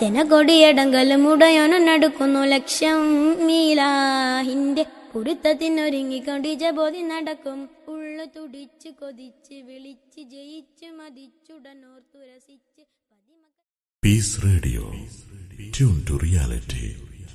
ജനകൊടിയടങ്കലും ഉടയോനും നടക്കുന്നു ലക്ഷം മീലാഹിന്റെ കുരുത്തത്തിനൊരുങ്ങിക്കൊണ്ടിജ ബോധി നടക്കും ഉള്ളു തുടിച്ച് കൊതിച്ച് വിളിച്ച് ജയിച്ച് മതിച്ചുടനോർത്തു രസിച്ച് പതിമക്ക Peace Radio. Tune to reality.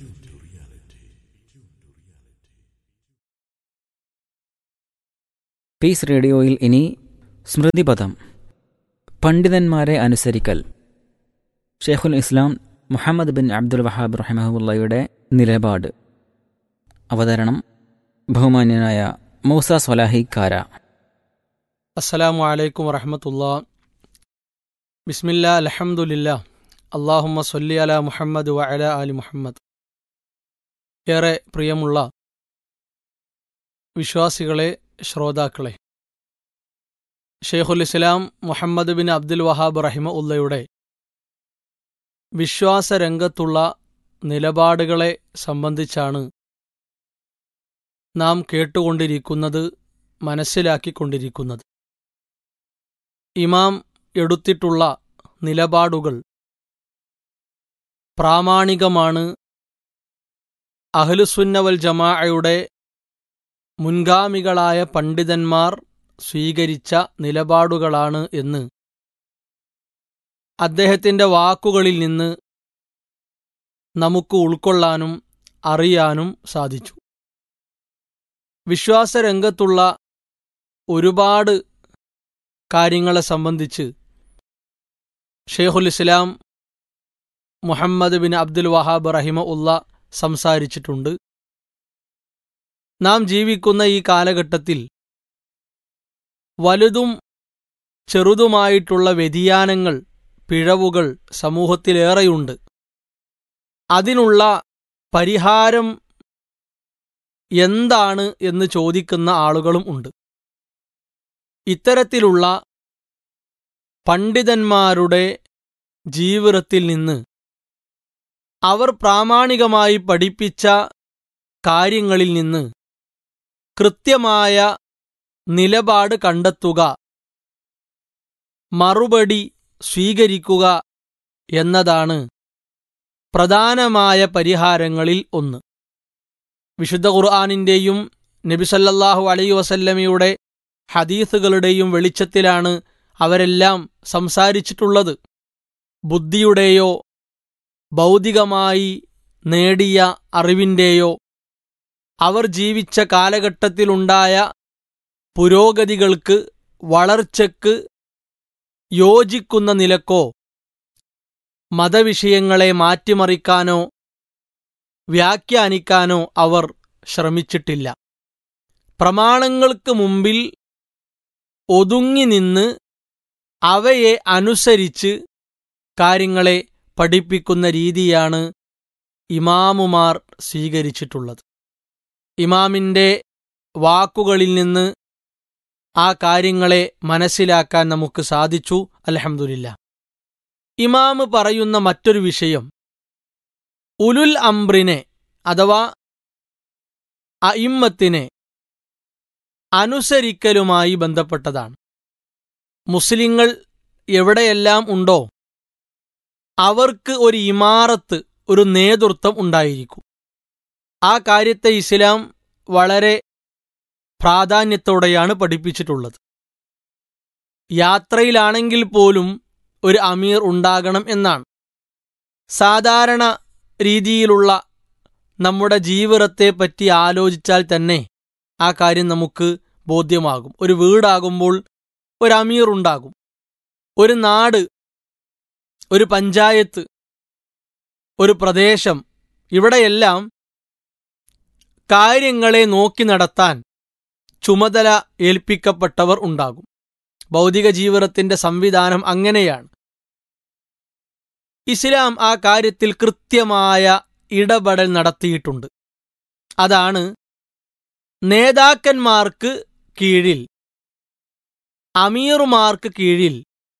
Peace റേഡിയോയിൽ ഇനി സ്മൃതിപഥം പണ്ഡിതന്മാരെ അനുസരിക്കൽ ഷെയ്ഖുൽ Islam Muhammad bin Abdul Wahhab റഹിമഹുല്ലയുടെ നിലപാട് അവതരണം ബഹുമാന്യനായ മൂസ സ്വലാഹി കാര അസ്സലാമു അലൈക്കും വറഹമത്തുള്ള ബിസ്മില്ല അലഹമുല്ല അള്ളാഹുമ്മ സൊല്ലി അല മുഹമ്മദ് വ അല അലി മുഹമ്മദ് ഏറെ പ്രിയമുള്ള വിശ്വാസികളെ ശ്രോതാക്കളെ ഷെയ്ഖുൽ Islam Muhammad bin Abdul Wahhab റഹിമ ഉള്ളയുടെ വിശ്വാസരംഗത്തുള്ള നിലപാടുകളെ സംബന്ധിച്ചാണ് നാം കേട്ടുകൊണ്ടിരിക്കുന്നത് മനസ്സിലാക്കിക്കൊണ്ടിരിക്കുന്നത് ഇമാം എടുത്തിട്ടുള്ള നിലപാടുകൾ പ്രാമാണികമാണ് അഹ്ലുസുന്നവൽ ജമാഅയുടെ മുൻഗാമികളായ പണ്ഡിതന്മാർ സ്വീകരിച്ച നിലപാടുകളാണ് എന്ന് അദ്ദേഹത്തിന്റെ വാക്കുകളിൽ നിന്ന് നമുക്ക് ഉൾക്കൊള്ളാനും അറിയാനും സാധിച്ചു വിശ്വാസരംഗത്തുള്ള ഒരുപാട് കാര്യങ്ങളെ സംബന്ധിച്ച് ഷെയ്ഖുൽ Islam Muhammad bin Abdul Wahhab റഹിമ ഉള്ള സംസാരിച്ചിട്ടുണ്ട് നാം ജീവിക്കുന്ന ഈ കാലഘട്ടത്തിൽ വലുതും ചെറുതുമായിട്ടുള്ള വ്യതിയാനങ്ങൾ പിഴവുകൾ സമൂഹത്തിലേറെയുണ്ട് അതിനുള്ള പരിഹാരം എന്താണ് എന്ന് ചോദിക്കുന്ന ആളുകളും ഉണ്ട് ഇത്തരത്തിലുള്ള പണ്ഡിതന്മാരുടെ ജീവിതത്തിൽ നിന്ന് അവർ പ്രാമാണികമായി പഠിപ്പിച്ച കാര്യങ്ങളിൽ നിന്ന് കൃത്യമായ നിലപാട് കണ്ടെത്തുക മറുപടി സ്വീകരിക്കുക എന്നതാണ് പ്രധാനമായ പരിഹാരങ്ങളിൽ ഒന്ന് വിശുദ്ധ ഖുർആാനിന്റെയും നബിസല്ലാഹു അലൈ വസല്ലമയുടെ ഹദീസുകളുടെയും വെളിച്ചത്തിലാണ് അവരെല്ലാം സംസാരിച്ചിട്ടുള്ളത് ബുദ്ധിയുടെയോ ഭൗതികമായി നേടിയ അറിവിന്റെയോ അവർ ജീവിച്ച കാലഘട്ടത്തിലുണ്ടായ പുരോഗതികൾക്ക് വളർച്ചയ്ക്ക് യോജിക്കുന്ന നിലക്കോ മതവിഷയങ്ങളെ മാറ്റിമറിക്കാനോ വ്യാഖ്യാനിക്കാനോ അവർ ശ്രമിച്ചിട്ടില്ല പ്രമാണങ്ങൾക്ക് മുമ്പിൽ ഒതുങ്ങി നിന്ന് അവയെ അനുസരിച്ച് കാര്യങ്ങളെ പഠിപ്പിക്കുന്ന രീതിയാണ് ഇമാമുമാർ സ്വീകരിച്ചിട്ടുള്ളത് ഇമാമിന്റെ വാക്കുകളിൽ നിന്ന് ആ കാര്യങ്ങളെ മനസ്സിലാക്കാൻ നമുക്ക് സാധിച്ചു അലഹമുല്ല ഇമാമ് പറയുന്ന മറ്റൊരു വിഷയം ഉലുൽ അംബ്രിനെ അഥവാ അയിമ്മത്തിനെ അനുസരിക്കലുമായി ബന്ധപ്പെട്ടതാണ് മുസ്ലിങ്ങൾ എവിടെയെല്ലാം ഉണ്ടോ അവർക്ക് ഒരു ഇമാറത്ത് ഒരു നേതൃത്വം ഉണ്ടായിരിക്കും ആ കാര്യത്തെ ഇസ്ലാം വളരെ പ്രാധാന്യത്തോടെയാണ് പഠിപ്പിച്ചിട്ടുള്ളത് യാത്രയിലാണെങ്കിൽ പോലും ഒരു അമീർ ഉണ്ടാകണം എന്നാണ് സാധാരണ രീതിയിലുള്ള നമ്മുടെ ജീവിതത്തെ പറ്റി ആലോചിച്ചാൽ തന്നെ ആ കാര്യം നമുക്ക് ബോധ്യമാകും ഒരു വീടാകുമ്പോൾ ഒരു അമീർ ഉണ്ടാകും ഒരു നാട് ഒരു പഞ്ചായത്ത് ഒരു പ്രദേശം ഇവിടെയെല്ലാം കാര്യങ്ങളെ നോക്കി നടത്താൻ ചുമതല ഏൽപ്പിക്കപ്പെട്ടവർ ഉണ്ടാകും ഭൗതിക ജീവിതത്തിന്റെ സംവിധാനം അങ്ങനെയാണ് ഇസ്ലാം ആ കാര്യത്തിൽ കൃത്യമായ ഇടപെടൽ നടത്തിയിട്ടുണ്ട് അതാണ് നേതാക്കന്മാർക്ക് കീഴിൽ അമീറുമാർക്ക് കീഴിൽ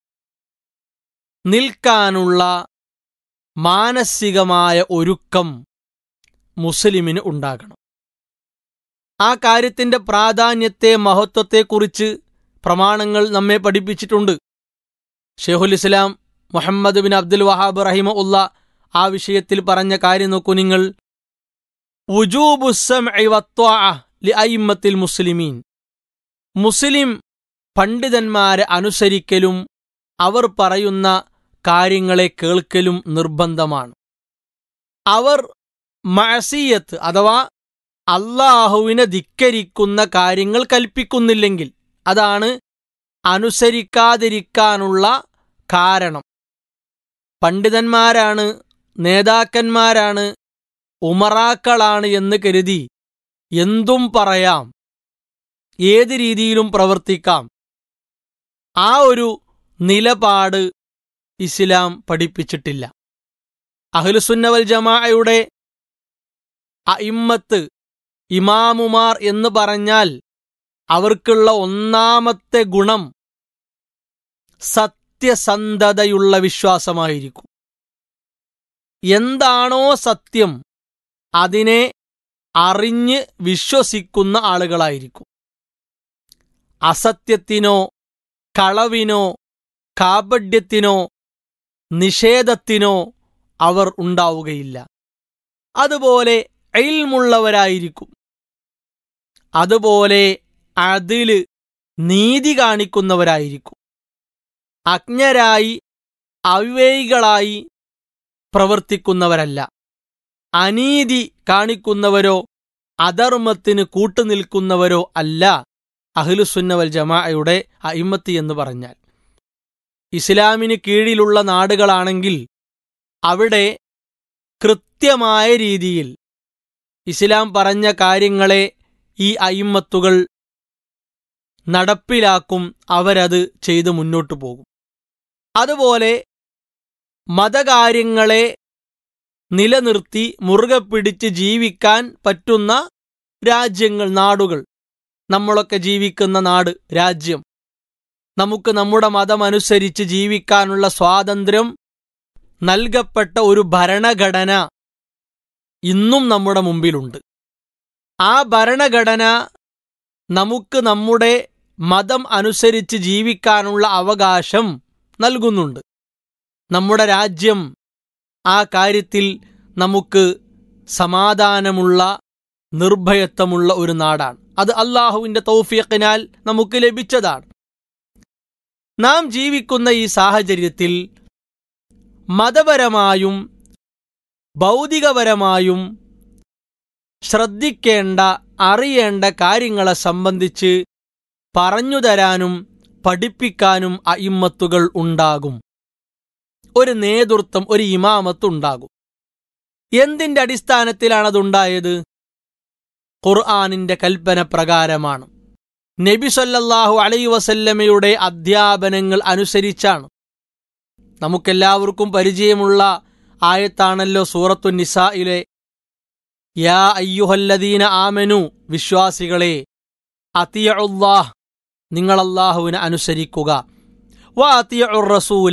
നിൽക്കാനുള്ള മാനസികമായ ഒരുക്കം മുസ്ലിമിന് ഉണ്ടാകണം ആ കാര്യത്തിന്റെ പ്രാധാന്യത്തെ മഹത്വത്തെക്കുറിച്ച് പ്രമാണങ്ങൾ നമ്മെ പഠിപ്പിച്ചിട്ടുണ്ട് ഷെയ്ഖുൽ Islam Muhammad bin Abdul Wahhab റഹിമ ഉള്ള ആ വിഷയത്തിൽ പറഞ്ഞ കാര്യം നോക്കൂ നിങ്ങൾ ഉജൂബുസ്സംഇ വത്വാഅ ലിഅയിമ്മത്തിൽ മുസ്ലിമീൻ മുസ്ലിം പണ്ഡിതന്മാരെ അനുസരിക്കലും അവർ പറയുന്ന കാര്യങ്ങളെ കേൾക്കലും നിർബന്ധമാണ് അവർ മഅസിയത്ത് അഥവാ അള്ളാഹുവിനെ ധിക്കരിക്കുന്ന കാര്യങ്ങൾ കൽപ്പിക്കുന്നില്ലെങ്കിൽ അതാണ് അനുസരിക്കാതിരിക്കാനുള്ള കാരണം പണ്ഡിതന്മാരാണ് നേതാക്കന്മാരാണ് ഉമറാക്കളാണ് എന്ന് കരുതി എന്തും പറയാം ഏത് രീതിയിലും പ്രവർത്തിക്കാം ആ ഒരു നിലപാട് ഇസ്ലാം പഠിപ്പിച്ചിട്ടില്ല അഹ്ലുസുന്നവൽ ജമാഅയുടെ അയിമ്മത്ത് ഇമാമുമാർ എന്ന് പറഞ്ഞാൽ അവർക്കുള്ള ഒന്നാമത്തെ ഗുണം സത്യസന്ധതയുള്ള വിശ്വാസമായിരിക്കും എന്താണോ സത്യം അതിനെ അറിഞ്ഞ് വിശ്വസിക്കുന്ന ആളുകളായിരിക്കും അസത്യത്തിനോ കളവിനോ കാപഡ്യത്തിനോ നിഷേധത്തിനോ അവർ ഉണ്ടാവുകയില്ല അതുപോലെ എയിൽമുള്ളവരായിരിക്കും അതുപോലെ അതില് നീതി കാണിക്കുന്നവരായിരിക്കും അജ്ഞരായി അവിവേകികളായി പ്രവർത്തിക്കുന്നവരല്ല അനീതി കാണിക്കുന്നവരോ അധർമ്മത്തിന് കൂട്ടുനിൽക്കുന്നവരോ അല്ല അഹ്ലുസുന്നവൽ ജമാഅയുടെ അയിമത്തി എന്ന് പറഞ്ഞാൽ ഇസ്ലാമിന് കീഴിലുള്ള നാടുകളാണെങ്കിൽ അവിടെ കൃത്യമായ രീതിയിൽ ഇസ്ലാം പറഞ്ഞ കാര്യങ്ങളെ ഈ അയിമ്മത്തുകൾ നടപ്പിലാക്കും അവരത് ചെയ്ത് മുന്നോട്ടു പോകും അതുപോലെ മതകാര്യങ്ങളെ നിലനിർത്തി മുറുകെ പിടിച്ച് ജീവിക്കാൻ പറ്റുന്ന രാജ്യങ്ങൾ നാടുകൾ നമ്മളൊക്കെ ജീവിക്കുന്ന നാട് രാജ്യം നമുക്ക് നമ്മുടെ മതമനുസരിച്ച് ജീവിക്കാനുള്ള സ്വാതന്ത്ര്യം നൽകപ്പെട്ട ഒരു ഭരണഘടന ഇന്നും നമ്മുടെ മുമ്പിലുണ്ട് ആ ഭരണഘടന നമുക്ക് നമ്മുടെ മതം അനുസരിച്ച് ജീവിക്കാനുള്ള അവകാശം നൽകുന്നുണ്ട് നമ്മുടെ രാജ്യം ആ കാര്യത്തിൽ നമുക്ക് സമാധാനമുള്ള നിർഭയത്വമുള്ള ഒരു നാടാണ് അത് അള്ളാഹുവിന്റെ തൗഫീഖിനാൽ നമുക്ക് ലഭിച്ചതാണ് നാം ജീവിക്കുന്ന ഈ സാഹചര്യത്തിൽ മതപരമായും ഭൗതികപരമായും ശ്രദ്ധിക്കേണ്ട അറിയേണ്ട കാര്യങ്ങളെ സംബന്ധിച്ച് പറഞ്ഞുതരാനും പഠിപ്പിക്കാനും അയിമ്മത്തുകൾ ഉണ്ടാകും ഒരു നേതൃത്വം ഒരു ഇമാമത്ത് ഉണ്ടാകും എന്തിന്റെ അടിസ്ഥാനത്തിലാണ് അതുണ്ടായത് ഖുർആാനിന്റെ കൽപ്പന പ്രകാരമാണ് നബി സല്ലല്ലാഹു അലൈ വസല്ലമയുടെ അധ്യാപനങ്ങൾ അനുസരിച്ചാണ് നമുക്കെല്ലാവർക്കും പരിചയമുള്ള ആയത്താണല്ലോ സൂറത്തു നിസായിലെ യാ അയ്യുഹല്ലദീന ആമനു വിശ്വാസികളെ അത്തിയുല്ലാഹ് നിങ്ങൾ അള്ളാഹുവിനെ അനുസരിക്കുക വ അത്തിയുർ റസൂല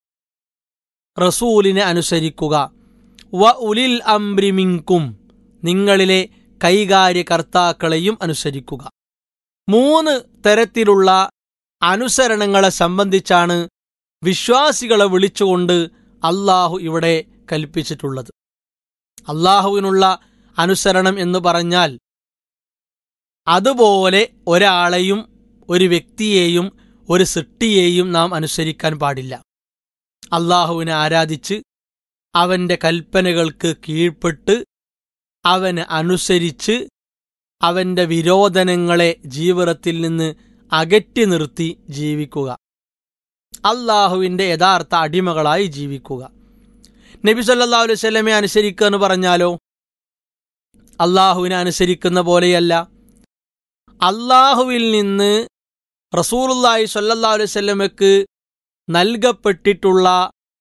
റസൂലിനെ അനുസരിക്കുക വ ഉലിൽ അംബ്രിമിങ്കും നിങ്ങളിലെ കൈകാര്യകർത്താക്കളെയും അനുസരിക്കുക മൂന്ന് തരത്തിലുള്ള അനുസരണങ്ങളെ സംബന്ധിച്ചാണ് വിശ്വാസികളെ വിളിച്ചുകൊണ്ട് അള്ളാഹു ഇവിടെ കൽപ്പിച്ചിട്ടുള്ളത് അള്ളാഹുവിനുള്ള അനുസരണം എന്ന് പറഞ്ഞാൽ അതുപോലെ ഒരാളെയും ഒരു വ്യക്തിയെയും ഒരു സൃഷ്ടിയെയും നാം അനുസരിക്കാൻ പാടില്ല അള്ളാഹുവിനെ ആരാധിച്ച് അവന്റെ കൽപ്പനകൾക്ക് കീഴ്പ്പെട്ട് അവന് അനുസരിച്ച് അവന്റെ വിരോധനങ്ങളെ ജീവിതത്തിൽ നിന്ന് അകറ്റി നിർത്തി ജീവിക്കുക അള്ളാഹുവിന്റെ യഥാർത്ഥ അടിമകളായി ജീവിക്കുക നബി സല്ലാ അലൈഹി സ്വലമെ അനുസരിക്കുക എന്ന് പറഞ്ഞാലോ അള്ളാഹുവിനെ അനുസരിക്കുന്ന പോലെയല്ല അള്ളാഹുവിൽ നിന്ന് റസൂലുല്ലാഹി സല്ലല്ലാഹു അലൈഹി സ്വലമക്ക് നൽകപ്പെട്ടിട്ടുള്ള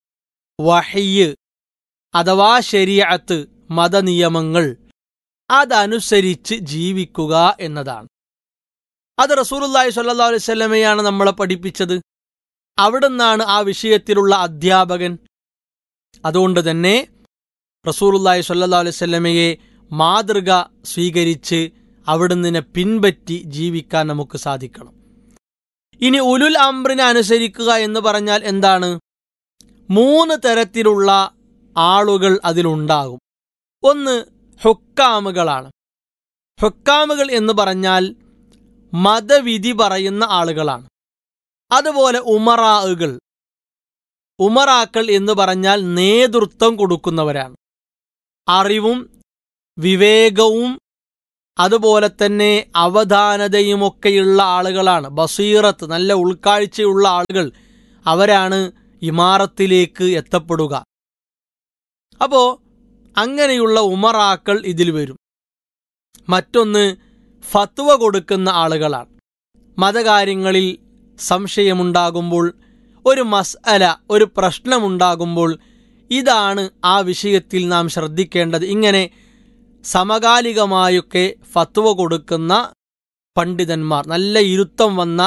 വഹയ്യ് അഥവാ ശരിയത്ത് മതനിയമങ്ങൾ അതനുസരിച്ച് ജീവിക്കുക എന്നതാണ് അത് റസൂലുല്ലാഹി സ്വല്ലല്ലാഹു അലൈഹി സ്വലമയാണ് നമ്മളെ പഠിപ്പിച്ചത് അവിടുന്നാണ് ആ വിഷയത്തിലുള്ള അധ്യാപകൻ അതുകൊണ്ട് തന്നെ റസൂലുല്ലാഹി സ്വല്ലല്ലാഹു അലൈഹി സ്വലമയെ മാതൃക സ്വീകരിച്ച് അവിടുന്ന് പിൻപറ്റി ജീവിക്കാൻ നമുക്ക് സാധിക്കണം ഇനി ഉലുൽ അംറിനെ അനുസരിക്കുക എന്ന് പറഞ്ഞാൽ എന്താണ് മൂന്ന് തരത്തിലുള്ള ആളുകൾ അതിലുണ്ടാകും ഒന്ന് ഹുക്കാമുകളാണ് ഹുക്കാമുകൾ എന്ന് പറഞ്ഞാൽ മതവിധി പറയുന്ന ആളുകളാണ് അതുപോലെ ഉമറാകൾ ഉമറാക്കൾ എന്ന് പറഞ്ഞാൽ നേതൃത്വം കൊടുക്കുന്നവരാണ് അറിവും വിവേകവും അതുപോലെ തന്നെ അവധാനതയുമൊക്കെയുള്ള ആളുകളാണ് ബസീറത്ത് നല്ല ഉൾക്കാഴ്ചയുള്ള ആളുകൾ അവരാണ് ഇമാറത്തിലേക്ക് എത്തപ്പെടുക അപ്പോ അങ്ങനെയുള്ള ഉമറാക്കൾ ഇതിൽ വരും മറ്റൊന്ന് ഫത്വ കൊടുക്കുന്ന ആളുകളാണ് മതകാര്യങ്ങളിൽ സംശയമുണ്ടാകുമ്പോൾ ഒരു മസ്അല ഒരു പ്രശ്നമുണ്ടാകുമ്പോൾ ഇതാണ് ആ വിഷയത്തിൽ നാം ശ്രദ്ധിക്കേണ്ടത് ഇങ്ങനെ സമകാലികമായൊക്കെ ഫത്വ കൊടുക്കുന്ന പണ്ഡിതന്മാർ നല്ല ഇരുത്തം വന്ന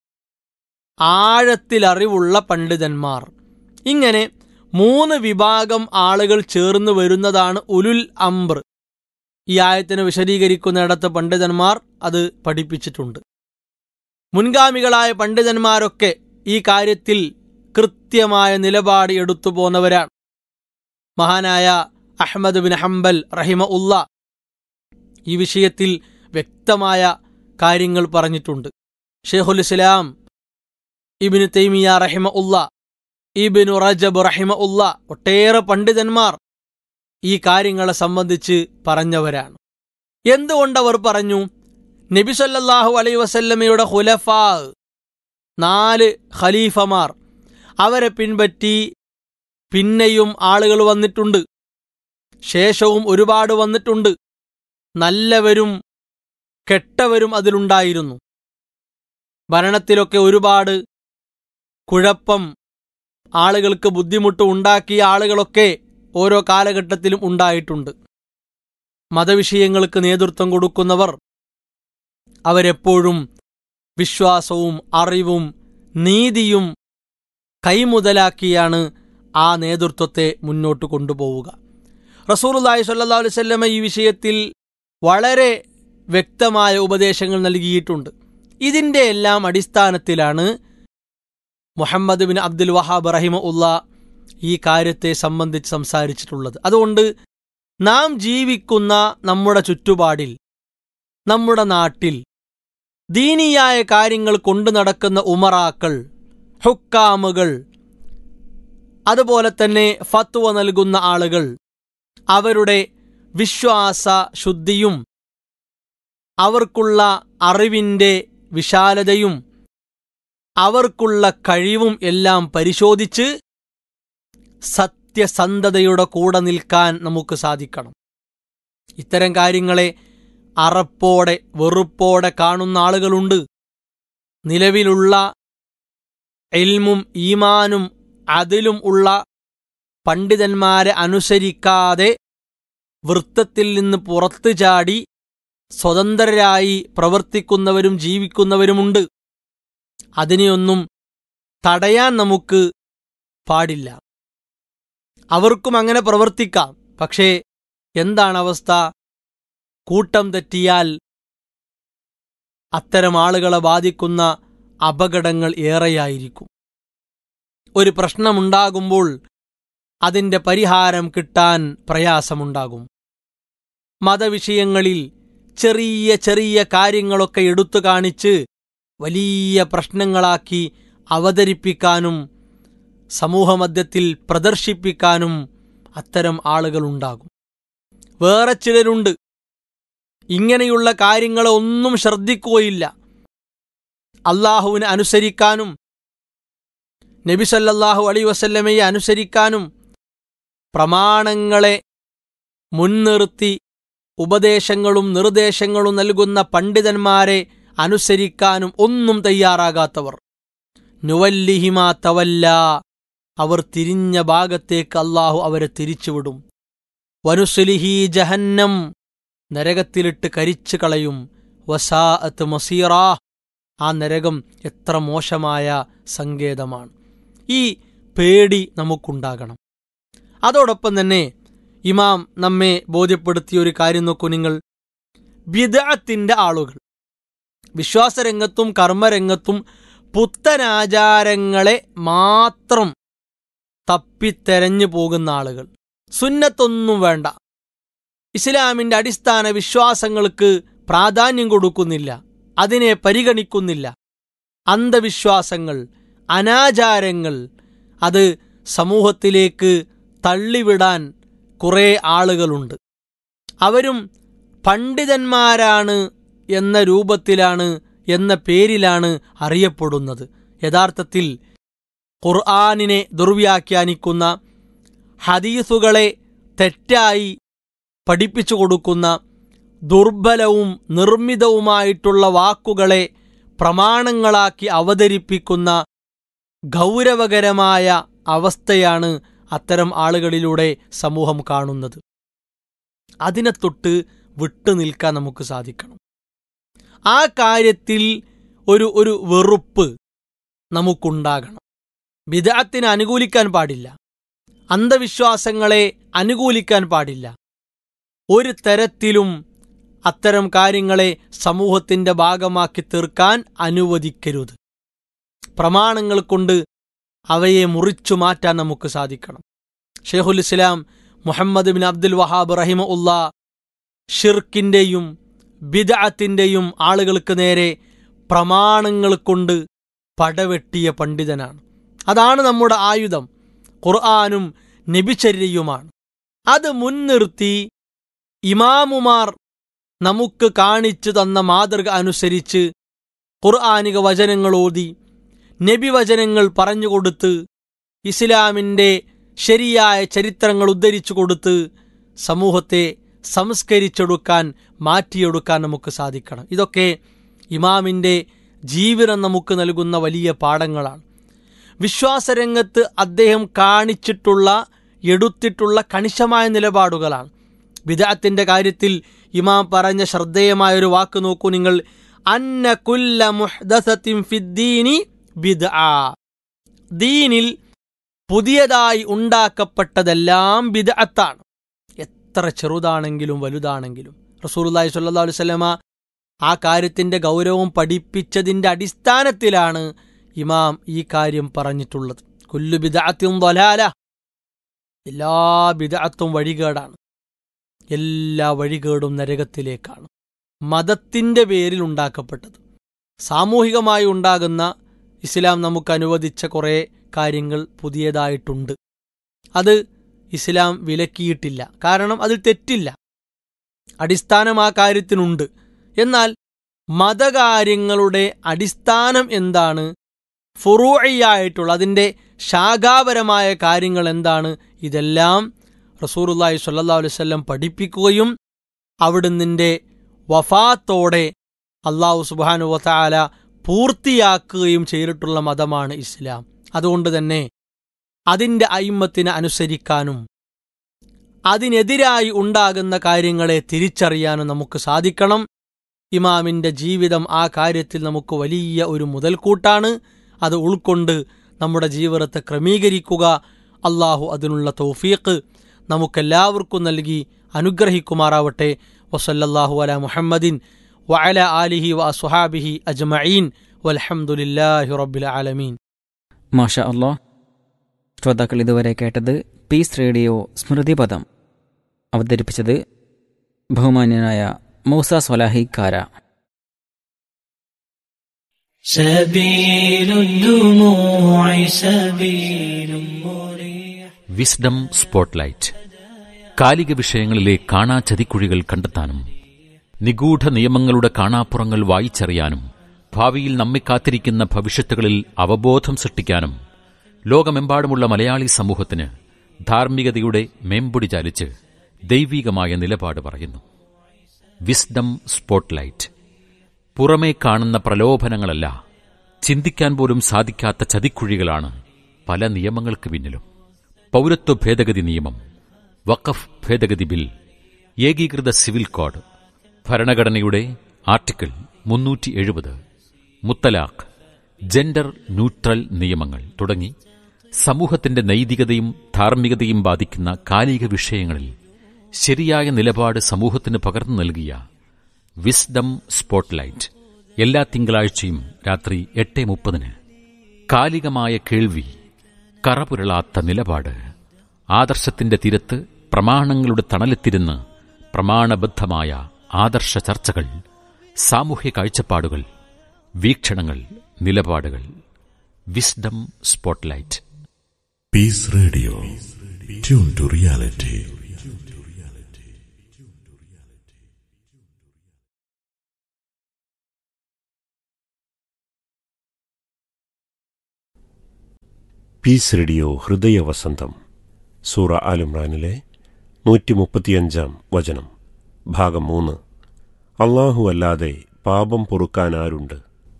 ആഴത്തിലറിവുള്ള പണ്ഡിതന്മാർ ഇങ്ങനെ മൂന്ന് വിഭാഗം ആളുകൾ ചേർന്ന് വരുന്നതാണ് ഉലുൽ അംബർ ഈ ആയത്തിനെ വിശദീകരിക്കുന്നിടത്ത് പണ്ഡിതന്മാർ അത് പഠിപ്പിച്ചിട്ടുണ്ട് മുൻഗാമികളായ പണ്ഡിതന്മാരൊക്കെ ഈ കാര്യത്തിൽ കൃത്യമായ നിലപാട് എടുത്തു പോന്നവരാണ് മഹാനായ അഹമ്മദ് ബിൻ ഹംബൽ റഹിമ ഉള്ള ഈ വിഷയത്തിൽ വ്യക്തമായ കാര്യങ്ങൾ പറഞ്ഞിട്ടുണ്ട് ഷെയ്ഖുൽ ഇസ്ലാം ഇബിന് തൈമിയ റഹിമ ഉള്ള ഇബിനു റജബ് റഹിമ ഉള്ള ഒട്ടേറെ പണ്ഡിതന്മാർ ഈ കാര്യങ്ങളെ സംബന്ധിച്ച് പറഞ്ഞവരാണ് എന്തുകൊണ്ടവർ പറഞ്ഞു നബി സല്ലല്ലാഹു അലൈ വസല്ലമയുടെ ഹുലഫാ നാല് ഖലീഫമാർ അവരെ പിൻപറ്റി പിന്നെയും ആളുകൾ വന്നിട്ടുണ്ട് ശേഷവും ഒരുപാട് വന്നിട്ടുണ്ട് നല്ലവരും കെട്ടവരും അതിലുണ്ടായിരുന്നു ഭരണത്തിലൊക്കെ ഒരുപാട് കുഴപ്പം ആളുകൾക്ക് ബുദ്ധിമുട്ട് ഉണ്ടാക്കിയ ആളുകളൊക്കെ ഓരോ കാലഘട്ടത്തിലും ഉണ്ടായിട്ടുണ്ട് മതവിഷയങ്ങൾക്ക് നേതൃത്വം കൊടുക്കുന്നവർ അവരെപ്പോഴും വിശ്വാസവും അറിവും നീതിയും കൈമുതലാക്കിയാണ് ആ നേതൃത്വത്തെ മുന്നോട്ട് കൊണ്ടുപോവുക റസൂറുല്ലാഹി സല്ലാ അലുസല്ലമ ഈ വിഷയത്തിൽ വളരെ വ്യക്തമായ ഉപദേശങ്ങൾ നൽകിയിട്ടുണ്ട് ഇതിൻ്റെ എല്ലാം അടിസ്ഥാനത്തിലാണ് മുഹമ്മദ് ബിൻ അബ്ദുൽ വഹാബ് റഹിമ ഉള്ള ഈ കാര്യത്തെ സംബന്ധിച്ച് സംസാരിച്ചിട്ടുള്ളത് അതുകൊണ്ട് നാം ജീവിക്കുന്ന നമ്മുടെ ചുറ്റുപാടിൽ നമ്മുടെ നാട്ടിൽ ദീനീയായ കാര്യങ്ങൾ കൊണ്ടു നടക്കുന്ന ഉമറാക്കൾ ഹുക്കാമുകൾ അതുപോലെ തന്നെ ഫത്വ നൽകുന്ന ആളുകൾ അവരുടെ വിശ്വാസ ശുദ്ധിയും അവർക്കുള്ള അറിവിൻ്റെ വിശാലതയും അവർക്കുള്ള കഴിവും എല്ലാം പരിശോധിച്ച് സത്യസന്ധതയുടെ കൂടെ നിൽക്കാൻ നമുക്ക് സാധിക്കണം ഇത്തരം കാര്യങ്ങളെ അറപ്പോടെ വെറുപ്പോടെ കാണുന്ന ആളുകളുണ്ട് നിലവിലുള്ള എൽമും ഈമാനും അതിലും ഉള്ള പണ്ഡിതന്മാരെ അനുസരിക്കാതെ വൃത്തത്തിൽ നിന്ന് പുറത്തു ചാടി സ്വതന്ത്രരായി പ്രവർത്തിക്കുന്നവരും ജീവിക്കുന്നവരുമുണ്ട് അതിനെയൊന്നും തടയാൻ നമുക്ക് പാടില്ല അവർക്കും അങ്ങനെ പ്രവർത്തിക്കാം പക്ഷേ എന്താണ് അവസ്ഥ കൂട്ടം തെറ്റിയാൽ അത്തരം ആളുകളെ ബാധിക്കുന്ന അപകടങ്ങൾ ഏറെയായിരിക്കും ഒരു പ്രശ്നമുണ്ടാകുമ്പോൾ അതിന്റെ പരിഹാരം കിട്ടാൻ പ്രയാസമുണ്ടാകും മതവിഷയങ്ങളിൽ ചെറിയ ചെറിയ കാര്യങ്ങളൊക്കെ എടുത്തു കാണിച്ച് വലിയ പ്രശ്നങ്ങളാക്കി അവതരിപ്പിക്കാനും സമൂഹമധ്യത്തിൽ പ്രദർശിപ്പിക്കാനും അത്തരം ആളുകളുണ്ടാകും വേറെ ചിലരുണ്ട് ഇങ്ങനെയുള്ള കാര്യങ്ങളെ ഒന്നും ശ്രദ്ധിക്കുകയില്ല അള്ളാഹുവിനെ അനുസരിക്കാനും നബി സല്ലല്ലാഹു അലൈ വസല്ലമയെ അനുസരിക്കാനും പ്രമാണങ്ങളെ മുൻനിർത്തി ഉപദേശങ്ങളും നിർദ്ദേശങ്ങളും നൽകുന്ന പണ്ഡിതന്മാരെ അനുസരിക്കാനും ഒന്നും തയ്യാറാകാത്തവർ നുവല്ലിഹിമ തവല്ല അവർ തിരിഞ്ഞ ഭാഗത്തേക്ക് അള്ളാഹു അവരെ തിരിച്ചുവിടും വനുസുലിഹി ജഹന്നം നരകത്തിലിട്ട് കരിച്ചു കളയും വസാഅത്ത് മസീറാ ആ നരകം എത്ര മോശമായ സങ്കേതമാണ് ഈ പേടി നമുക്കുണ്ടാകണം അതോടൊപ്പം തന്നെ ഇമാം നമ്മെ ബോധ്യപ്പെടുത്തിയ ഒരു കാര്യം നോക്കൂ നിങ്ങൾ ബിദഅത്തിന്റെ ആളുകൾ വിശ്വാസരംഗത്തും കർമ്മരംഗത്തും പുത്തനാചാരങ്ങളെ മാത്രം തപ്പിത്തെരഞ്ഞു പോകുന്ന ആളുകൾ സുന്നത്തൊന്നും വേണ്ട ഇസ്ലാമിന്റെ അടിസ്ഥാന വിശ്വാസങ്ങൾക്ക് പ്രാധാന്യം കൊടുക്കുന്നില്ല അതിനെ പരിഗണിക്കുന്നില്ല അന്ധവിശ്വാസങ്ങൾ അനാചാരങ്ങൾ അത് സമൂഹത്തിലേക്ക് തള്ളിവിടാൻ കുറേ ആളുകളുണ്ട് അവരും പണ്ഡിതന്മാരാണ് എന്ന രൂപത്തിലാണ് എന്ന പേരിലാണ് അറിയപ്പെടുന്നത് യഥാർത്ഥത്തിൽ ഖുർആാനിനെ ദുർവ്യാഖ്യാനിക്കുന്ന ഹദീസുകളെ തെറ്റായി പഠിപ്പിച്ചു കൊടുക്കുന്ന ദുർബലവും നിർമ്മിതവുമായിട്ടുള്ള വാക്കുകളെ പ്രമാണങ്ങളാക്കി അവതരിപ്പിക്കുന്ന ഗൗരവകരമായ അവസ്ഥയാണ് അത്തരം ആളുകളിലൂടെ സമൂഹം കാണുന്നത് അതിനെ തൊട്ട് വിട്ടു നിൽക്കാൻ നമുക്ക് സാധിക്കണം ആ കാര്യത്തിൽ ഒരു ഒരു വെറുപ്പ് നമുക്കുണ്ടാകണം വിദഗ്ധത്തിന് അനുകൂലിക്കാൻ പാടില്ല അന്ധവിശ്വാസങ്ങളെ അനുകൂലിക്കാൻ പാടില്ല ഒരു തരത്തിലും അത്തരം കാര്യങ്ങളെ സമൂഹത്തിന്റെ ഭാഗമാക്കി തീർക്കാൻ അനുവദിക്കരുത് പ്രമാണങ്ങൾ കൊണ്ട് അവയെ മുറിച്ചു മാറ്റാൻ നമുക്ക് സാധിക്കണം ഷെയ്ഖുൽ Islam Muhammad bin Abdul Wahhab റഹിമ ഉള്ള ഷിർക്കിന്റെയും ബിദഅത്തിന്റെയും ആളുകൾക്ക് നേരെ പ്രമാണങ്ങൾ കൊണ്ട് പടവെട്ടിയ പണ്ഡിതനാണ് അതാണ് നമ്മുടെ ആയുധം ഖുർആാനും നബിചര്യയുമാണ് അത് മുൻനിർത്തി ഇമാമുമാർ നമുക്ക് കാണിച്ചു തന്ന മാതൃക അനുസരിച്ച് ഖുർആാനിക വചനങ്ങൾ ഓതി നബി വചനങ്ങൾ പറഞ്ഞുകൊടുത്ത് ഇസ്ലാമിൻ്റെ ശരിയായ ചരിത്രങ്ങൾ ഉദ്ധരിച്ചു കൊടുത്ത് സമൂഹത്തെ സംസ്കരിച്ചെടുക്കാൻ മാറ്റിയെടുക്കാൻ നമുക്ക് സാധിക്കണം ഇതൊക്കെ ഇമാമിൻ്റെ ജീവിതം നമുക്ക് നൽകുന്ന വലിയ പാഠങ്ങളാണ് വിശ്വാസരംഗത്ത് അദ്ദേഹം കാണിച്ചിട്ടുള്ള എടുത്തിട്ടുള്ള കണിശമായ നിലപാടുകളാണ് വിദാത്തിന്റെ കാര്യത്തിൽ ഇമാം പറഞ്ഞ ശ്രദ്ധേയമായ ഒരു വാക്ക് നോക്കൂ നിങ്ങൾ അന്ന കുല്ല മുഹ്ദസത്തിൻ ഫിദ്ദീനി ബിദ്ആ ദീനിൽ പുതിയതായി ഉണ്ടാക്കപ്പെട്ടതെല്ലാം ബിദ്അത്താണ് എത്ര ചെറുതാണെങ്കിലും വലുതാണെങ്കിലും റസൂലുള്ളാഹി സ്വല്ലല്ലാഹു അലൈഹി വസല്ലമ ആ കാര്യത്തിന്റെ ഗൗരവം പഠിപ്പിച്ചതിന്റെ അടിസ്ഥാനത്തിലാണ് ഇമാം ഈ കാര്യം പറഞ്ഞിട്ടുള്ളത് കുല്ലു ബിദഅത്തും ضലാല എല്ലാ ബിദഅത്തും വഴികേടാണ് എല്ലാ വഴികേടും നരകത്തിലേക്കാണ് മതത്തിന്റെ പേരിൽ ഉണ്ടാക്കപ്പെട്ടത് സാമൂഹികമായി ഉണ്ടാകുന്ന ഇസ്ലാം നമുക്ക് അനുവദിച്ച കുറേ കാര്യങ്ങൾ പുതിയതായിട്ടുണ്ട് അത് ഇസ്ലാം വിലക്കിയിട്ടില്ല കാരണം അതിൽ തെറ്റില്ല അടിസ്ഥാനം ആ കാര്യത്തിനുണ്ട് എന്നാൽ മതകാര്യങ്ങളുടെ അടിസ്ഥാനം എന്താണ് ഫുറൂയായിട്ടുള്ള അതിൻ്റെ ശാഖാപരമായ കാര്യങ്ങൾ എന്താണ് ഇതെല്ലാം റസൂറുല്ലാഹി സ്വല്ലാ അലുവല്ലം പഠിപ്പിക്കുകയും അവിടുന്നിൻ്റെ വഫാത്തോടെ അള്ളാഹു സുബാനു വത്താല പൂർത്തിയാക്കുകയും ചെയ്തിട്ടുള്ള മതമാണ് ഇസ്ലാം അതുകൊണ്ട് തന്നെ അതിൻ്റെ അയിമത്തിന് അനുസരിക്കാനും അതിനെതിരായി ഉണ്ടാകുന്ന കാര്യങ്ങളെ തിരിച്ചറിയാനും നമുക്ക് സാധിക്കണം ഇമാമിന്റെ ജീവിതം ആ കാര്യത്തിൽ നമുക്ക് വലിയ ഒരു മുതൽക്കൂട്ടാണ് അത് ഉൾക്കൊണ്ട് നമ്മുടെ ജീവിതത്തെ ക്രമീകരിക്കുക അള്ളാഹു അതിനുള്ള തൗഫീഖ് നമുക്കെല്ലാവർക്കും നൽകി അനുഗ്രഹിക്കുമാറാവട്ടെ വസല്ലല്ലാഹു അല മുഹമ്മദിൻ വഅല ആലിഹി വ സുഹാബിഹി അജ്മഈൻ വൽഹംദുലില്ലാഹി റബ്ബിൽ ആലമീൻ മാഷ അള്ളാഹ് ശ്രോതാക്കൾ ഇതുവരെ കേട്ടത് പീസ് റേഡിയോ സ്മൃതിപദം അവതരിപ്പിച്ചത് ബഹുമാന്യനായ മൂസ സൊലാഹി കാര سبيل الدموع سبيل مريح വിസ്ഡം സ്പോട്ട്ലൈറ്റ് കാലിക വിഷയങ്ങളിലെ കാണാചതിക്കുഴികൾ കണ്ടെത്താനും നിഗൂഢ നിയമങ്ങളുടെ കാണാപ്പുറങ്ങൾ വായിച്ചറിയാനും ഭാവിയിൽ നമ്മെ കാത്തിരിക്കുന്ന ഭവിഷ്യത്തുകളിൽ അവബോധം സൃഷ്ടിക്കാനും ലോകമെമ്പാടുമുള്ള മലയാളി സമൂഹത്തിന് ധാർമ്മികതയുടെ മേമ്പൊടി ചാലിച്ച് ദൈവീകമായ നിലപാട് പറയുന്നു വിസ്ഡം സ്പോട്ട്ലൈറ്റ് പുറമേ കാണുന്ന പ്രലോഭനങ്ങളല്ല ചിന്തിക്കാൻ പോലും സാധിക്കാത്ത ചതിക്കുഴികളാണ് പല നിയമങ്ങൾക്ക് പിന്നിലും പൗരത്വ ഭേദഗതി നിയമം വഖഫ് ഭേദഗതി ബിൽ ഏകീകൃത സിവിൽ കോഡ് ഭരണഘടനയുടെ ആർട്ടിക്കിൾ മുന്നൂറ്റി എഴുപത് മുത്തലാഖ് ജെൻഡർ ന്യൂട്രൽ നിയമങ്ങൾ തുടങ്ങി സമൂഹത്തിന്റെ നൈതികതയും ധാർമ്മികതയും ബാധിക്കുന്ന കാലിക വിഷയങ്ങളിൽ ശരിയായ നിലപാട് സമൂഹത്തിന് പകർന്നു നൽകിയ വിസ്ഡം സ്പോട്ട്ലൈറ്റ് എല്ലാ തിങ്കളാഴ്ചയും രാത്രി എട്ട് മുപ്പതിന് കാലികമായ കേൾവി കറപുരളാത്ത നിലപാട് ആദർശത്തിന്റെ തിരത്ത് പ്രമാണങ്ങളുടെ തണലെത്തിരുന്ന് പ്രമാണബദ്ധമായ ആദർശ ചർച്ചകൾ സാമൂഹ്യ കാഴ്ചപ്പാടുകൾ വീക്ഷണങ്ങൾ നിലപാടുകൾ wisdom spotlight Peace Radio. Tune to reality. Peace radio ഹൃദയവസന്തം സൂറ ആലുമ്രാനിലെ നൂറ്റി മുപ്പത്തിയഞ്ചാം വചനം ഭാഗം മൂന്ന് അള്ളാഹു അല്ലാതെ പാപം പൊറുക്കാൻ ആരുണ്ട്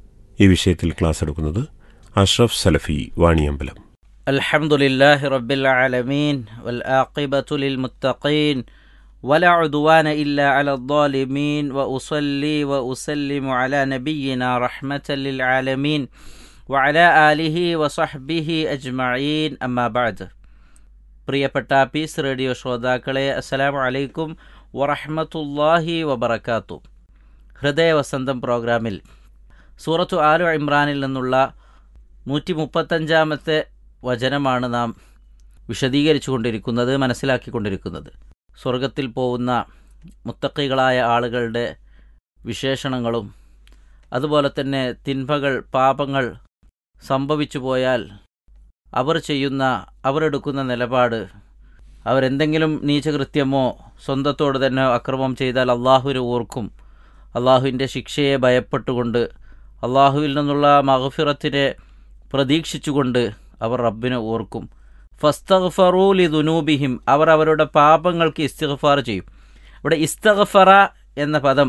ഈ വിഷയത്തിൽ ക്ലാസ് എടുക്കുന്നത് അഷ്റഫ് സലഫി വാണിയമ്പലം الحمد لله رب العالمين والآقبة للمتقين ولا عدوان إلا على الظالمين وأصلي وأسلم على نبينا رحمة للعالمين وعلى آله وصحبه أجمعين أما بعد പ്രിയപ്പെട്ട പീസ് റേഡിയോ ശ്രോതാക്കളെ അസ്സലാമു അലൈക്കും വറഹ്മത്തുള്ളാഹി വബറകാത്തു ഹൃദയവസന്തം പ്രോഗ്രാമിൽ സൂറത്തു ആലു ഇമ്രാനിൽ നിന്നുള്ള നൂറ്റി മുപ്പത്തഞ്ചാമത്തെ വചനമാണ് നാം വിശദീകരിച്ചു കൊണ്ടിരിക്കുന്നത് മനസ്സിലാക്കിക്കൊണ്ടിരിക്കുന്നത് സ്വർഗത്തിൽ പോകുന്ന മുത്തക്കികളായ ആളുകളുടെ വിശേഷണങ്ങളും അതുപോലെ തന്നെ തിന്മകൾ പാപങ്ങൾ സംഭവിച്ചു പോയാൽ അവർ ചെയ്യുന്ന അവരെടുക്കുന്ന നിലപാട് അവരെന്തെങ്കിലും നീചകൃത്യമോ സ്വന്തത്തോട് തന്നെ അക്രമം ചെയ്താൽ അള്ളാഹുവിന് ഓർക്കും അള്ളാഹുവിൻ്റെ ശിക്ഷയെ ഭയപ്പെട്ടുകൊണ്ട് അള്ളാഹുവിൽ നിന്നുള്ള മഹഫിറത്തിനെ പ്രതീക്ഷിച്ചുകൊണ്ട് അവർ റബ്ബിനെ ഓർക്കും ഫസ്തഗ്ഫറൂലി ദുനൂബിഹിം അവർ അവരുടെ പാപങ്ങൾക്ക് ഇസ്തിഗ്ഫാർ ചെയ്യും ഇവിടെ ഇസ്തഗ്ഫറ എന്ന പദം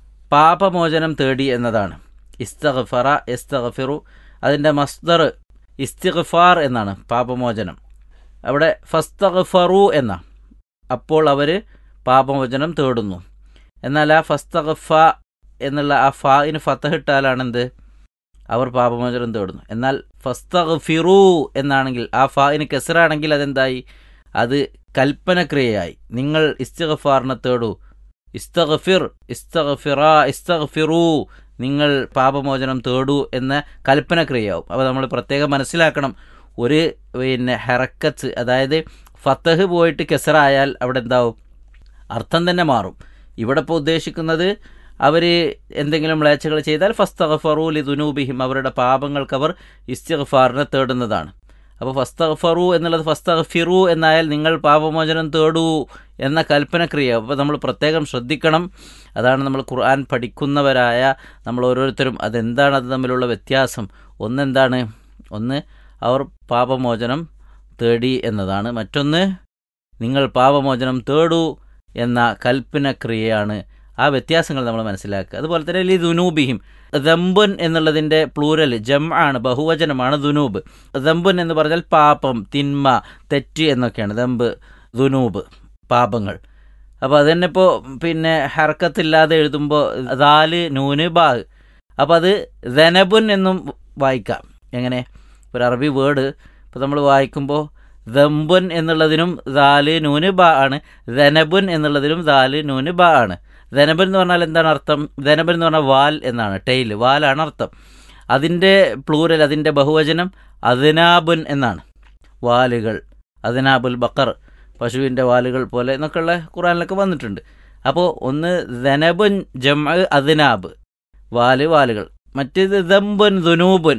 പാപമോചനം തേടി എന്നതാണ് ഇസ്തഗ്ഫറ ഇസ്തഗ്ഫിറു അതിൻ്റെ മസ്ദർ ഇസ്തിഗ്ഫാർ എന്നാണ് പാപമോചനം അവിടെ ഫസ്തഗ്ഫറു എന്ന അപ്പോൾ അവർ പാപമോചനം തേടുന്നു എന്നാൽ ആ ഫസ്തഗ്ഫ എന്നുള്ള ആ ഫായിന് ഫത്തഹിട്ടാലാണെന്ത് അവർ പാപമോചനം തേടുന്നു എന്നാൽ ഫസ്തഗ്ഫിറു എന്നാണെങ്കിൽ ആ ഫായിന് കെസറാണെങ്കിൽ അതെന്തായി അത് കൽപ്പനക്രിയയായി നിങ്ങൾ ഇസ്തഗ്ഫാറിനെ തേടൂ ഇസ്തഗ്ഫിർ ഇസ്തഗ്ഫിറ ഇസ്തഗ്ഫിറു നിങ്ങൾ പാപമോചനം തേടൂ എന്ന കൽപ്പനക്രിയയാവും അപ്പോൾ നമ്മൾ പ്രത്യേകം മനസ്സിലാക്കണം ഒരു പിന്നെ ഹെറക്കത്ത് അതായത് ഫത്തഹ് പോയിട്ട് കെസറായാൽ അവിടെ എന്താവും അർത്ഥം തന്നെ മാറും ഇവിടെ ഇപ്പോൾ ഉദ്ദേശിക്കുന്നത് അവർ എന്തെങ്കിലും മ്ലേച്ഛകൾ ചെയ്താൽ ഫസ്തഗ്ഫറു ലി ദുനൂബിഹിം അവരുടെ പാപങ്ങൾക്ക് അവർ ഇസ്തിഗ്ഫാറിനെ തേടുന്നതാണ് അപ്പോൾ ഫസ്തഗ്ഫറു എന്നുള്ളത് ഫസ്തഗ്ഫിറു എന്നായാൽ നിങ്ങൾ പാപമോചനം തേടൂ എന്ന കൽപ്പനക്രിയ അപ്പോൾ നമ്മൾ പ്രത്യേകം ശ്രദ്ധിക്കണം അതാണ് നമ്മൾ ഖുർആൻ പഠിക്കുന്നവരായ നമ്മൾ ഓരോരുത്തരും അതെന്താണ് അത് തമ്മിലുള്ള വ്യത്യാസം ഒന്നെന്താണ് ഒന്ന് അവർ പാപമോചനം തേടി എന്നതാണ് മറ്റൊന്ന് നിങ്ങൾ പാപമോചനം തേടൂ എന്ന കൽപ്പനക്രിയയാണ് ആ വ്യത്യാസങ്ങൾ നമ്മൾ മനസ്സിലാക്കുക അതുപോലെ തന്നെ ലി ദുനൂബിഹിം ദമ്പുൻ എന്നുള്ളതിൻ്റെ പ്ലൂരൽ ജം ആണ് ബഹുവചനമാണ് ദുനൂബ് ദമ്പുൻ എന്ന് പറഞ്ഞാൽ പാപം തിന്മ തെറ്റ് എന്നൊക്കെയാണ് ദമ്പ് ദുനൂബ് പാപങ്ങൾ അപ്പോൾ അത് തന്നെ ഇപ്പോൾ പിന്നെ ഹർക്കത്തില്ലാതെ എഴുതുമ്പോൾ ദാല് നൂന് ബാഗ് അപ്പോൾ അത് ദനബുൻ എന്നും വായിക്കാം എങ്ങനെ ഒരു അറബി വേർഡ് ഇപ്പോൾ നമ്മൾ വായിക്കുമ്പോൾ ദമ്പുൻ എന്നുള്ളതിനും ദാല് നൂന് ബ ആണ് ദനബുൻ എന്നുള്ളതിനും ദാല് നൂന് ബ ആണ് ധനബൻ എന്ന് പറഞ്ഞാൽ എന്താണ് അർത്ഥം ധനബൻ എന്ന് പറഞ്ഞാൽ വാൽ എന്നാണ് ടെയിൽ വാലാണ് അർത്ഥം അതിൻ്റെ പ്ലൂരൽ അതിൻ്റെ ബഹുവചനം അദിനാബുൻ എന്നാണ് വാലുകൾ അദിനാബുൽ ബക്കർ പശുവിൻ്റെ വാലുകൾ പോലെ എന്നൊക്കെയുള്ള ഖുറാനിലൊക്കെ വന്നിട്ടുണ്ട് അപ്പോൾ ഒന്ന് ധനബുൻ ജം അദിനാബ് വാല് വാലുകൾ മറ്റേത് ദമ്പുൻ ദുനൂബുൻ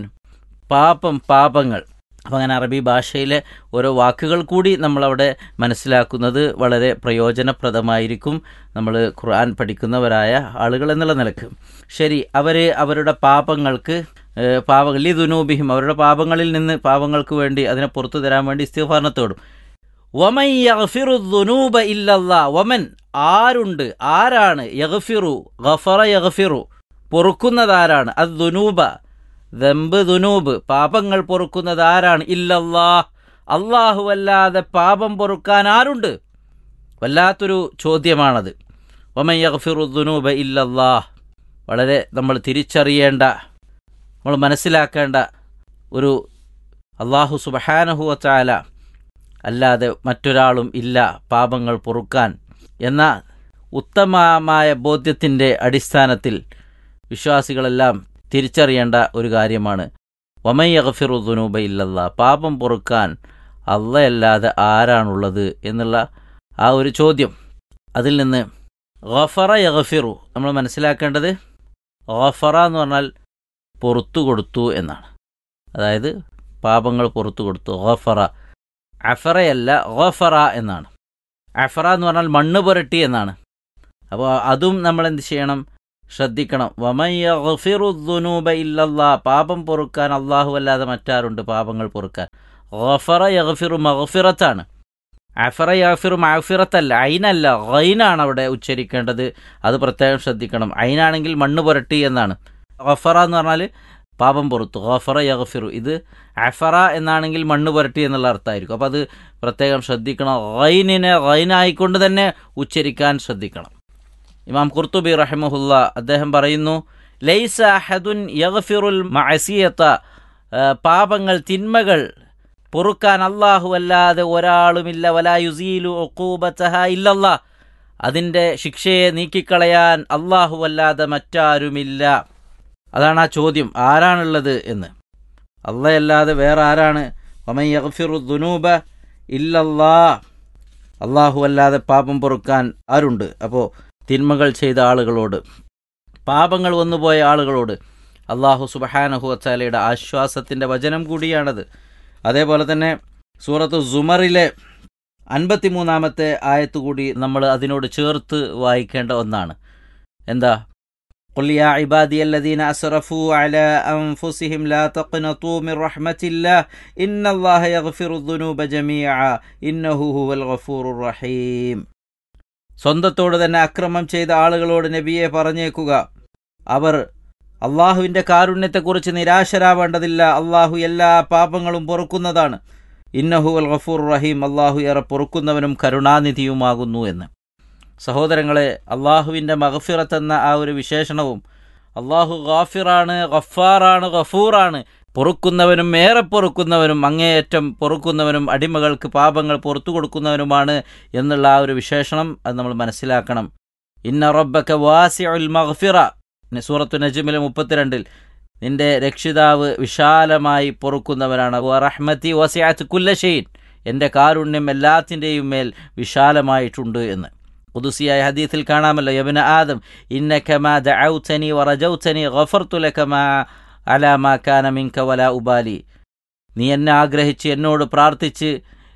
പാപം പാപങ്ങൾ അപ്പോൾ അങ്ങനെ അറബി ഭാഷയിലെ ഓരോ വാക്കുകൾ കൂടി നമ്മളവിടെ മനസ്സിലാക്കുന്നത് വളരെ പ്രയോജനപ്രദമായിരിക്കും നമ്മൾ ഖുർആൻ പഠിക്കുന്നവരായ ആളുകൾ എന്നുള്ള നിലക്ക് ശരി അവർ അവരുടെ പാപങ്ങൾക്ക് പാപങ്ങൾ ഈ ദുനൂബിഹിം അവരുടെ പാപങ്ങളിൽ നിന്ന് പാപങ്ങൾക്ക് വേണ്ടി അതിനെ പുറത്തു തരാൻ വേണ്ടി ഇസ്തിഫാറിനത്തോടും വമൻ യഗ്ഫിറു ദുനൂബ ഇല്ലല്ലാ വമൻ ആരുണ്ട് ആരാണ് യഗ്ഫിറു ഗഫറ യഗ്ഫിറു പൊറുക്കുന്നതാരാണ് അത് ദുനൂബ ദമ്പ് ദുനൂബ് പാപങ്ങൾ പൊറുക്കുന്നത് ആരാണ് ഇല്ലല്ലാ അല്ലാഹുവല്ലാതെ പാപം പൊറുക്കാൻ ആരുണ്ട് വല്ലാത്തൊരു ചോദ്യമാണത് ഒമൻ യഗ്ഫിറു ദുനൂബ ഇല്ലല്ലാ വളരെ നമ്മൾ തിരിച്ചറിയേണ്ട നമ്മൾ മനസ്സിലാക്കേണ്ട ഒരു അള്ളാഹു സുബഹാനഹുവ ചാല അല്ലാതെ മറ്റൊരാളും ഇല്ല പാപങ്ങൾ പൊറുക്കാൻ എന്ന ഉത്തമമായ ബോധ്യത്തിൻ്റെ അടിസ്ഥാനത്തിൽ വിശ്വാസികളെല്ലാം തിരിച്ചറിയേണ്ട ഒരു കാര്യമാണ് വമൈ അഗഫിറു ദുനൂബ ഇല്ലല്ല പാപം പൊറുക്കാൻ അള്ളയല്ലാതെ ആരാണുള്ളത് എന്നുള്ള ആ ഒരു ചോദ്യം അതിൽ നിന്ന് ഗഫറ യഗഫിറു നമ്മൾ മനസ്സിലാക്കേണ്ടത് ഗഫറ എന്ന് പറഞ്ഞാൽ പുറത്തു കൊടുത്തു എന്നാണ് അതായത് പാപങ്ങൾ പുറത്തു കൊടുത്തു ഗഫറ അഫറയല്ല ഗഫറ എന്നാണ് അഫറ എന്ന് പറഞ്ഞാൽ മണ്ണ് പുരട്ടി എന്നാണ് അപ്പോൾ അതും നമ്മൾ എന്ത് ചെയ്യണം ശ്രദ്ധിക്കണം വമയ്യൂബ ഇല്ലല്ലാ പാപം പൊറുക്കാൻ അള്ളാഹു അല്ലാതെ മറ്റാരുണ്ട് പാപങ്ങൾ പൊറുക്കാൻ ഗഫറ യഗ്ഫിറു മഗ്ഫിറത്താണ് അഫറ യഗ്ഫിറു മഗ്ഫിറത്തല്ല ഐനല്ല ഗൈനാണ് അവിടെ ഉച്ചരിക്കേണ്ടത് അത് പ്രത്യേകം ശ്രദ്ധിക്കണം ഐനാണെങ്കിൽ മണ്ണ് പുരട്ടി എന്നാണ് ഗഫറ എന്ന് പറഞ്ഞാൽ പാപം പുറത്തു ഗഫറ യഗ്ഫിറു ഇത് അഫറ എന്നാണെങ്കിൽ മണ്ണ് പുരട്ടി എന്നുള്ള അർത്ഥമായിരിക്കും അപ്പോൾ അത് പ്രത്യേകം ശ്രദ്ധിക്കണം ഗൈനിനെ ഗൈനായിക്കൊണ്ട് തന്നെ ഉച്ചരിക്കാൻ ശ്രദ്ധിക്കണം ഇമാം കുർത്തുബി റഹിമഹുല്ല അദ്ദേഹം പറയുന്നു ലൈസ അഹദുൻ യഗ്ഫിറുൽ മഅസിയത്ത പാപങ്ങൾ തിന്മകൾ പൊറുക്കാൻ അല്ലാഹു അല്ലാതെ ഒരാളുമില്ല വലാ യുസീലു ഒക്കൂബത്തഹ ഇല്ലല്ലാ അതിൻ്റെ ശിക്ഷയെ നീക്കിക്കളയാൻ അല്ലാഹു അല്ലാതെ മറ്റാരുമില്ല അതാണ് ആ ചോദ്യം ആരാണുള്ളത് എന്ന് അള്ളയല്ലാതെ വേറെ ആരാണ് വമൻ യഗ്ഫിറു ദുനൂബ ഇല്ലല്ലാ അള്ളാഹു അല്ലാതെ പാപം പൊറുക്കാൻ ആരുണ്ട് അപ്പോൾ തിന്മകൾ ചെയ്ത ആളുകളോട് പാപങ്ങൾ വന്നുപോയ ആളുകളോട് അള്ളാഹു സുബഹാനഹു വച്ചാലയുടെ ആശ്വാസത്തിൻ്റെ വചനം കൂടിയാണത് അതേപോലെ തന്നെ സൂറത്ത് സുമറിലെ അൻപത്തിമൂന്നാമത്തെ ആയത്ത് കൂടി നമ്മൾ അതിനോട് ചേർത്ത് വായിക്കേണ്ട ഒന്നാണ് എന്താ قل يا عبادي الذين أسرفوا على أنفسهم لا تقنطوا من رحمة الله إن الله يغفر الذنوب جميعا إنه هو الغفور الرحيم സ്വന്തത്തോട് തന്നെ അക്രമം ചെയ്ത ആളുകളോട് നബിയെ പറഞ്ഞേക്കുക അവർ അള്ളാഹുവിൻ്റെ കാരുണ്യത്തെക്കുറിച്ച് നിരാശരാവേണ്ടതില്ല അള്ളാഹു എല്ലാ പാപങ്ങളും പൊറുക്കുന്നതാണ് ഇന്നഹു അൽ ഗഫൂർ റഹീം അള്ളാഹു ഏറെ പൊറുക്കുന്നവനും കരുണാനിധിയുമാകുന്നു എന്ന് സഹോദരങ്ങളെ അള്ളാഹുവിൻ്റെ മഹഫിറത്ത് എന്ന ആ ഒരു വിശേഷണവും അള്ളാഹു ഗാഫിറാണ് ഗഫാറാണ് ഗഫൂറാണ് പൊറുക്കുന്നവനും ഏറെ പൊറുക്കുന്നവനും അങ്ങേയറ്റം പൊറുക്കുന്നവനും അടിമകൾക്ക് പാപങ്ങൾ പുറത്തു കൊടുക്കുന്നവനുമാണ് എന്നുള്ള ആ ഒരു വിശേഷണം അത് നമ്മൾ മനസ്സിലാക്കണം ഇന്ന റബ്ബക്ക വാസി ഉൽ മഹഫിറ സൂറത്തു നജ്മിലെ മുപ്പത്തിരണ്ടിൽ നിന്റെ രക്ഷിതാവ് വിശാലമായി പൊറുക്കുന്നവനാണ് റഹ്മത്തി വസിയാത്ത് കുല്ലഷെയ്ൻ എൻ്റെ കാരുണ്യം എല്ലാത്തിൻ്റെയും മേൽ വിശാലമായിട്ടുണ്ട് എന്ന് കുതുസിയായ ഹദീത്തിൽ കാണാമല്ലോ യബിന ആദം ഇന്നക്കമാ ദഔതനി വറജൗതനി ഗഫർതു ലകമാ അലാമാ കാന മിൻക വല ഉബാലി നീ എന്നെ ആഗ്രഹിച്ച് എന്നോട് പ്രാർത്ഥിച്ച്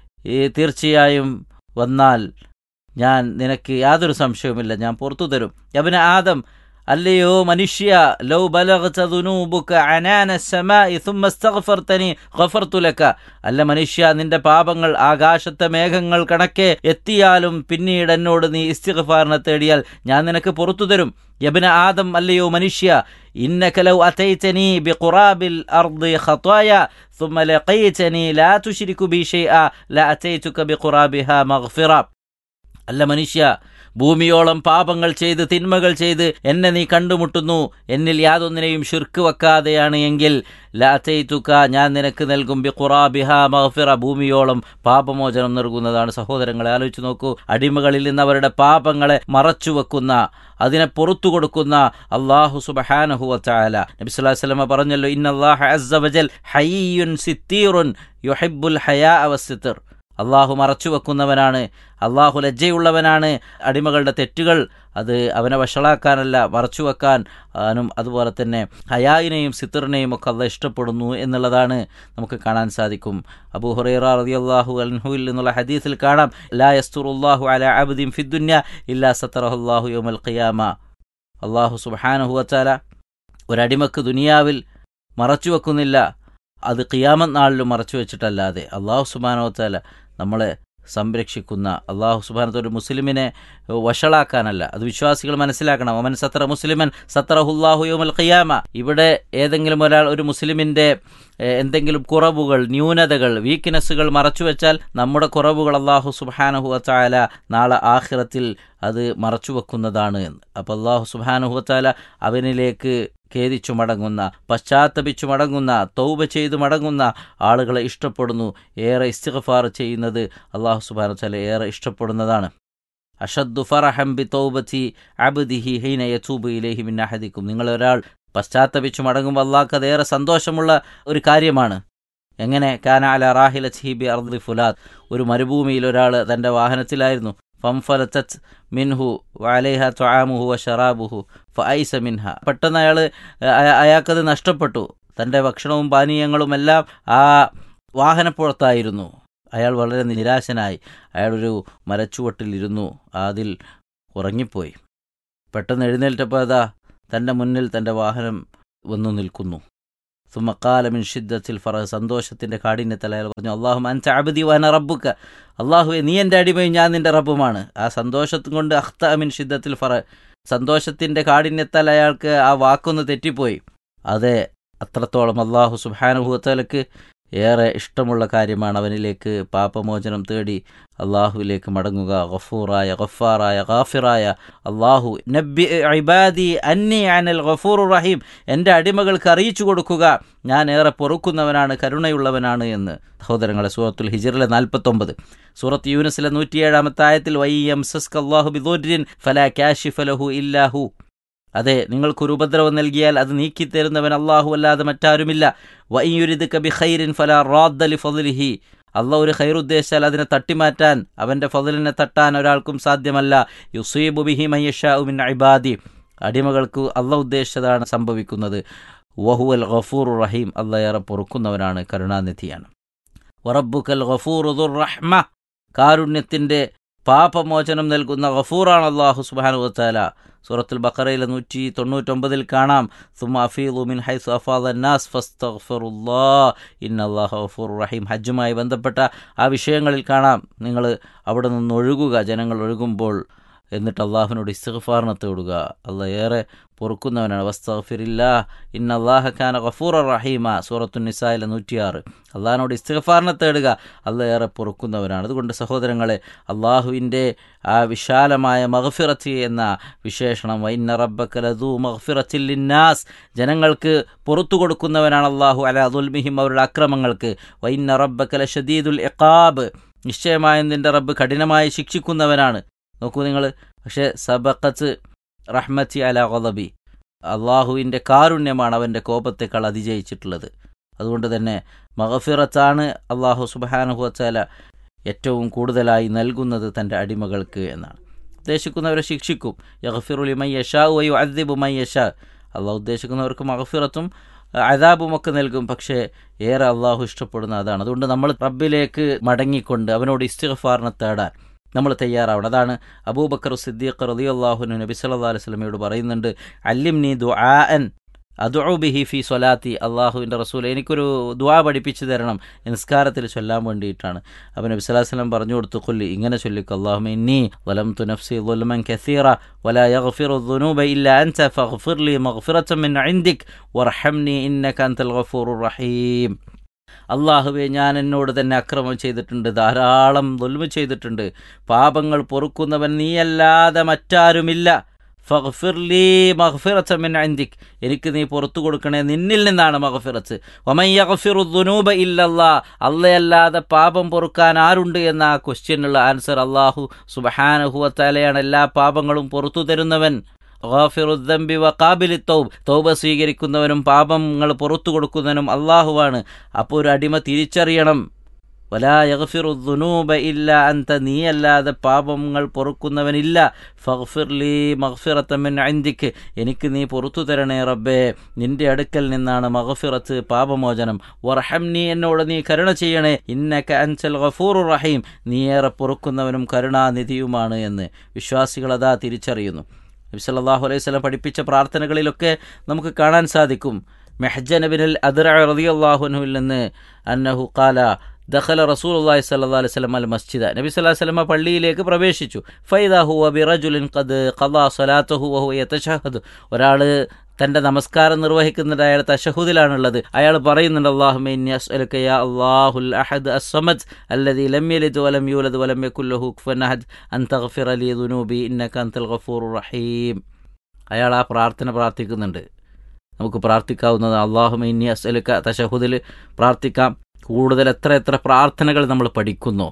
തീർച്ചയായും വന്നാൽ ഞാൻ നിനക്ക് യാതൊരു സംശയവുമില്ല ഞാൻ പുറത്തു തരും യബിന ആദം അല്ലയോ മനുഷ്യ ലൗ ബലഗത ദുനൂബുക അനാന സമായി സുമ്മ ഇസ്തഗ്ഫർതനി ഗഫർതു ലക അല്ല മനുഷ്യ നിന്റെ പാപങ്ങൾ ആകാശത്തെ മേഘങ്ങൾ കണക്കെ എത്തിയാലും പിന്നീട് എന്നോട് നീ ഇസ്തിഗ്ഫാറിനെ തേടിയാൽ ഞാൻ നിനക്ക് പുറത്തു തരും യബ്ന ആദം അല്ലയോ മനുഷ്യ ഇന്നക ലൗ അതൈതനി ബിഖുറാബിൽ അർദി ഖതായ ثم لقيتني لا تشرك بي شيئا لأتيتك بقرابها مغفرة അല്ല മനുഷ്യ ഭൂമിയോളം പാപങ്ങൾ ചെയ്ത് തിന്മകൾ ചെയ്ത് എന്നെ നീ കണ്ടുമുട്ടുന്നു എന്നിൽ യാതൊന്നിനെയും ഷിർക്ക് വെക്കാതെയാണ് എങ്കിൽ ലാത്തൈത്തുക്ക ഞാൻ നിനക്ക് നൽകും ബി ഖുറാബിഹ മഹഫിറ ഭൂമിയോളം പാപമോചനം നൽകുന്നതാണ് സഹോദരങ്ങളെ ആലോചിച്ച് നോക്കൂ അടിമകളിൽ നിന്ന് അവരുടെ പാപങ്ങളെ മറച്ചു വെക്കുന്ന അതിനെ പുറത്തു കൊടുക്കുന്ന അള്ളാഹു സുബഹാനഹുവല നബി സ്വല്ലല്ലാഹു അലൈഹി വസല്ലം പറഞ്ഞല്ലോ ഇന്നല്ലാഹ അസ്സ വജൽ ഹയ്യുൻ സിത്തീറുൻ യുഹിബ്ബുൽ ഹയാ വസിത്തർ അള്ളാഹു മറച്ചു വെക്കുന്നവനാണ് അള്ളാഹു ലജ്ജയുള്ളവനാണ് അടിമകളുടെ തെറ്റുകൾ അത് അവനെ വഷളാക്കാനല്ല മറച്ചു വെക്കാൻ അവനും അതുപോലെ തന്നെ ഹയായിനെയും സിത്തറിനെയും ഒക്കെ അള്ള ഇഷ്ടപ്പെടുന്നു എന്നുള്ളതാണ് നമുക്ക് കാണാൻ സാധിക്കും അബൂ ഹുറൈറ റതി അള്ളാഹു അൻഹുയിൽ എന്നുള്ള ഹദീസിൽ കാണാം ലാ യസ്തുറുല്ലാഹു അല അബ്ദിൻ ഫിദ്ദുന്യ ഇല്ലാ സത്തറഹുല്ലാഹു യോമൽ ഖിയാമ അള്ളാഹു സുബ്ഹാനഹു വച്ചാല ഒരടിമക്ക് ദുനിയാവിൽ മറച്ചു വെക്കുന്നില്ല അത് ഖിയാമത്ത് നാളിലും മറച്ചു വെച്ചിട്ടല്ലാതെ അള്ളാഹു സുബാനോത്താല നമ്മളെ സംരക്ഷിക്കുന്ന അള്ളാഹു സുബാനത്ത് ഒരു മുസ്ലിമിനെ വഷളാക്കാനല്ല അത് വിശ്വാസികൾ മനസ്സിലാക്കണം ഒമൻ സത്ര മുസ്ലിമൻ സത്രഹുല്ലാഹു യോമൽ ഖിയാമ ഇവിടെ ഏതെങ്കിലും ഒരാൾ ഒരു മുസ്ലിമിൻ്റെ എന്തെങ്കിലും കുറവുകൾ ന്യൂനതകൾ വീക്ക്നെസ്സുകൾ മറച്ചു വെച്ചാൽ നമ്മുടെ കുറവുകൾ അള്ളാഹു സുബാനഹു വത്താല നാളെ ആഖിറത്തിൽ അത് മറച്ചു വെക്കുന്നതാണ് എന്ന് അപ്പോൾ അള്ളാഹു സുബാനഹു വത്താല അവനിലേക്ക് ഖേദിച്ചു മടങ്ങുന്ന പശ്ചാത്തപിച്ചു മടങ്ങുന്ന തൗബ ചെയ്തു മടങ്ങുന്ന ആളുകളെ ഇഷ്ടപ്പെടുന്നു ഏറെ ഇസ്തിഗ്ഫാർ ചെയ്യുന്നത് അള്ളാഹു സുബാന വച്ചാല ഏറെ ഇഷ്ടപ്പെടുന്നതാണ് അഷദ്ദു ഫറഹം ബി തൗബത്തി അബ്ദിഹി ഹൈന യതൂബു ഇലൈഹി മിൻ അഹദിക്കും നിങ്ങൾ ഒരാൾ പശ്ചാത്തപിച്ചു മടങ്ങുമ്പോൾ അള്ളാഹ്ക്ക് അതേറെ സന്തോഷമുള്ള ഒരു കാര്യമാണ് എങ്ങനെ കാന അല റാഹില ഛീബി അർദി ഫുലാദ് ഒരു മരുഭൂമിയിൽ ഒരാൾ തൻ്റെ വാഹനത്തിലായിരുന്നു ഫംഫലത്തത് മിൻഹു വലൈഹ ത്വാമുഹു വ ഷറാബുഹു ഫൈസ മിൻഹ പെട്ടെന്ന് അയാൾ അയാൾക്കത് നഷ്ടപ്പെട്ടു തൻ്റെ ഭക്ഷണവും പാനീയങ്ങളും എല്ലാം ആ വാഹനപ്പുറത്തായിരുന്നു അയാൾ വളരെ നിരാശനായി അയാളൊരു മരച്ചുവട്ടിലിരുന്നു അതിൽ ഉറങ്ങിപ്പോയി പെട്ടെന്ന് എഴുന്നേൽറ്റപ്പോൾ അതാ തൻ്റെ മുന്നിൽ തൻ്റെ വാഹനം വന്നു നിൽക്കുന്നു സുമക്കാലമിൻ ഷിദ്ദത്തിൽ ഫറ സന്തോഷത്തിൻ്റെ കാഠിന്യത്തിൽ അയാൾ പറഞ്ഞു അള്ളാഹു അൻ ചാബദി വന റബ്ബുക്ക അള്ളാഹുവെ നീ എൻ്റെ അടിമയും ഞാൻ നിൻ്റെ റബ്ബുമാണ് ആ സന്തോഷത്തും കൊണ്ട് അഖ്ത അമിൻ ഷിദ്ദത്തിൽ ഫറ സന്തോഷത്തിൻ്റെ കാഠിന്യത്താൽ അയാൾക്ക് ആ വാക്കൊന്ന് തെറ്റിപ്പോയി അതെ അത്രത്തോളം അള്ളാഹു സുബാനുഭൂത്തലക്ക് ഏറെ ഇഷ്ടമുള്ള കാര്യമാണ് അവനിലേക്ക് പാപമോചനം തേടി അള്ളാഹുവിലേക്ക് മടങ്ങുക ഗഫൂറായ ഗഫാറായ ഗാഫിറായ അള്ളാഹു നബി ഇബാദി അന്നി അനൽ ഗഫൂർ റഹീം എൻ്റെ അടിമകൾക്ക് അറിയിച്ചു കൊടുക്കുക ഞാൻ ഏറെ പൊറുക്കുന്നവനാണ് കരുണയുള്ളവനാണ് എന്ന് സഹോദരങ്ങളെ സൂറത്തുൽ ഹിജറിലെ നാൽപ്പത്തൊമ്പത് സൂറത്ത് യൂനസിലെ നൂറ്റിയേഴാമത്തെ ആയത്തിൽ വൈ എം സസ്ക് അള്ളാഹു ബിദുരിൻ ഫലാ കാഷിഫലഹു ഇല്ലാഹു അതെ നിങ്ങൾക്കൊരു ഉപദ്രവം നൽകിയാൽ അത് നീക്കിത്തരുന്നവൻ അള്ളാഹു അല്ലാതെ മറ്റാരുമില്ല വയ്യുരിദ് കബി ഖൈറിൻ ഫല റാദ്ദലി ഫضലിഹി അള്ളാഹ് ഒരു ഖൈർ ഉദ്ദേശിച്ചാൽ അതിനെ തട്ടിമാറ്റാൻ അവൻ്റെ ഫضലിനെ തട്ടാൻ ഒരാൾക്കും സാധ്യമല്ല യുസീബു ബിഹി മയ്യഷാഉ മിൻ ഇബാദി അടിമകൾക്ക് അള്ളാഹ് ഉദ്ദേശിച്ചതാണ് സംഭവിക്കുന്നത് വഹുവൽ ഗഫൂർ റഹീം അള്ളാഹ് ഏറെ പൊറുക്കുന്നവനാണ് കരുണാനിധിയാണ് വറബുക്കൽ ഗഫൂർ റഹ്മ കാരുണ്യത്തിൻ്റെ പാപമോചനം നൽകുന്ന ഗഫൂറാണ് അള്ളാഹു സുബാനു വത്താല സൂറത്തുൽ ബക്കറയിലെ നൂറ്റി തൊണ്ണൂറ്റൊമ്പതിൽ കാണാം സുമ അഫീലു മിൻ ഹൈസ് അഫാദ് അന്നാസ് ഫസ്തഗ്ഫിറുല്ലാ ഇന്നല്ലാഹു ഗഫൂർ റഹീം ഹജ്ജുമായി ബന്ധപ്പെട്ട ആ വിഷയങ്ങളിൽ കാണാം നിങ്ങൾ അവിടെ നിന്ന് ഒഴുകുക ജനങ്ങൾ ഒഴുകുമ്പോൾ എന്നിട്ട് അള്ളാഹുവിനോട് ഇസ്തിഗ്ഫാറിനെ തേടുക അള്ളാഹ് ഏറെ പൊറുക്കുന്നവനാണ് വസ്തഗ്ഫിറില്ലാ ഇന്ന അള്ളാഹ ഖാന ഗഫൂർ റഹീമ സൂറത്തു നിസായിലെ നൂറ്റിയാറ് അള്ളാഹിനോട് ഇസ്തിഗ്ഫാറിനെ തേടുക അള്ളാഹ് ഏറെ പൊറുക്കുന്നവനാണ് അതുകൊണ്ട് സഹോദരങ്ങളെ അള്ളാഹുവിൻ്റെ ആ വിശാലമായ മഹഫിറത്തി എന്ന വിശേഷണം വൈന്ന റബ്ബക്കലതു മഹഫിറത്തില്ലിന്നാസ് ജനങ്ങൾക്ക് പുറത്തു കൊടുക്കുന്നവനാണ് അള്ളാഹു അല ദുൽമിഹിം അവരുടെ അക്രമങ്ങൾക്ക് വൈന്ന റബ്ബക്കല ഷദീദുൽ ഇഖാബ് നിശ്ചയമായും നിന്റെ റബ്ബ് കഠിനമായി ശിക്ഷിക്കുന്നവനാണ് നോക്കൂ നിങ്ങൾ പക്ഷേ സബക്കത്ത് റഹ്മത്തി അല ഗദബി അള്ളാഹുവിൻ്റെ കാരുണ്യമാണ് അവൻ്റെ കോപത്തെക്കാൾ അതിജയിച്ചിട്ടുള്ളത് അതുകൊണ്ട് തന്നെ മഹഫിറത്താണ് അള്ളാഹു സുബാനുഹുവച്ചാല ഏറ്റവും കൂടുതലായി നൽകുന്നത് തൻ്റെ അടിമകൾക്ക് എന്നാണ് ഉദ്ദേശിക്കുന്നവരെ ശിക്ഷിക്കും യഹഫിറുലി മയ്യഷാ വയു അദ്ദിബു മയ്യഷാ അള്ളാഹു ഉദ്ദേശിക്കുന്നവർക്ക് മഹഫിറത്തും അതാബുമൊക്കെ നൽകും പക്ഷേ ഏറെ അള്ളാഹു ഇഷ്ടപ്പെടുന്ന അതാണ് അതുകൊണ്ട് നമ്മൾ റബ്ബിലേക്ക് മടങ്ങിക്കൊണ്ട് അവനോട് ഇസ്തിഗ്ഫാറിനെ തേടാൻ നമ്മൾ തയ്യാറാവണം അതാണ് അബൂബക്കർ സിദ്ദീഖ് റതി അള്ളാഹുനു നബി സല്ലാ അലൈഹി സ്വലമയോട് പറയുന്നുണ്ട് അല്ലിം നീ ദുആൻ ബിഹി ഫി സ്വലാത്തി അള്ളാഹുവിൻ്റെ റസൂൽ എനിക്കൊരു ദുആ പഠിപ്പിച്ചു തരണം നിസ്കാരത്തിൽ ചൊല്ലാൻ വേണ്ടിയിട്ടാണ് അപ്പോൾ നബി സ്വലാഹു വസ്ലം പറഞ്ഞു കൊടുത്തു കൊല്ലി ഇങ്ങനെ ചൊല്ലിക്കു അള്ളാഹു ഇന്നി വലം തു നഫ്സി ظلمًا كثيرا ولا يغفر الذنوب إلا أنت فاغفر لي مغفرة من عندك وارحمني إنك أنت الغفور الرحيم അള്ളാഹുവെ ഞാൻ എന്നോട് തന്നെ അക്രമം ചെയ്തിട്ടുണ്ട് ധാരാളം ദുൽമ ചെയ്തിട്ടുണ്ട് പാപങ്ങൾ പൊറുക്കുന്നവൻ നീയല്ലാതെ മറ്റാരുമില്ല ഫഗ്ഫിർലി മഗ്ഫിറത്ത് മിൻ അൻദിക് എനിക്ക് നീ പുറത്തു കൊടുക്കണേ നിന്നിൽ നിന്നാണ് മഗ്ഫിറത്ത് വമയ്യഗ്ഫിറു ദുനൂബ ഇല്ലല്ലാ അല്ലയല്ലാതെ പാപം പൊറുക്കാൻ ആരുണ്ട് എന്ന ആ ക്വസ്റ്റ്യനുള്ള ആൻസർ അള്ളാഹു സുബഹാനഹുവത്താലയാണ് എല്ലാ പാപങ്ങളും പുറത്തു തരുന്നവൻ ഗാഫിറുദ്ദംബി വക്കാബിലി തൗബ് തൗബ സ്വീകരിക്കുന്നവനും പാപങ്ങൾ പുറത്തു കൊടുക്കുന്നവനും അള്ളാഹുവാണ് അപ്പോൾ ഒരു അടിമ തിരിച്ചറിയണം വലാ യഗ്ഫിറു ദുനൂബ ഇല്ല അന്ത നീയല്ലാതെ പാപങ്ങൾ പൊറുക്കുന്നവനില്ല ഫഗ്ഫിർലി മഗ്ഫിറത്തമിൻ അന്തിക്ക് എനിക്ക് നീ പുറത്തു തരണേ റബ്ബേ നിന്റെ അടുക്കൽ നിന്നാണ് മഗ്ഫിറത്ത് പാപമോചനം വർഹം നീ എന്നോട് നീ കരുണ ചെയ്യണേ ഇന്നക അൻസൽ ഗഫൂർ റഹീം നീ ഏറെ പൊറുക്കുന്നവനും കരുണാനിധിയുമാണ് എന്ന് വിശ്വാസികൾ അതാ തിരിച്ചറിയുന്നു നബി സല്ലല്ലാഹു അലൈഹി വസല്ലം പഠിപ്പിച്ച പ്രാർത്ഥനകളിലൊക്കെ നമുക്ക് കാണാൻ സാധിക്കും മെഹജനബിനിൽ അദ്റ റളിയല്ലാഹുനുവിൽ നിന്ന് അന്നഹു ഖാല ദഖല റസൂൽ അള്ളാഹി സല്ലാ അലൈഹി സ്വലം അൽ മസ്ജിദ നബി സല്ലാ വല്ലമ പള്ളിയിലേക്ക് പ്രവേശിച്ചു ഫൈദ ഹുവ ബിറജുലിൻ ഖദ് ഖദാ സ്വലാത്തഹു വഹു യതശഹദ് ഒരാൾ തൻ്റെ നമസ്കാരം നിർവഹിക്കുന്നുണ്ട് അയാൾ തഷഹുദിലാണുള്ളത് അയാൾ പറയുന്നുണ്ട് അള്ളാഹുമൈന്യ അള്ളാഹുൽ അഹദ് അസ്സമദ് അല്ലദി ലം യലിദ് വലം യൂലദ് വലം യകുല്ലഹു കുഫൻ അഹദ് അൻ തഗ്ഫിർ അലി ദുനൂബി ഇന്നക അൻതൽ ഗഫൂർ റഹീം അയാൾ ആ പ്രാർത്ഥന പ്രാർത്ഥിക്കുന്നുണ്ട് നമുക്ക് പ്രാർത്ഥിക്കാവുന്നത് അള്ളാഹുമൈന്യ അസ്അലുക്ക തഷഹുദിൽ പ്രാർത്ഥിക്കാം കൂടുതൽ എത്ര എത്ര പ്രാർത്ഥനകൾ നമ്മൾ പഠിക്കുന്നു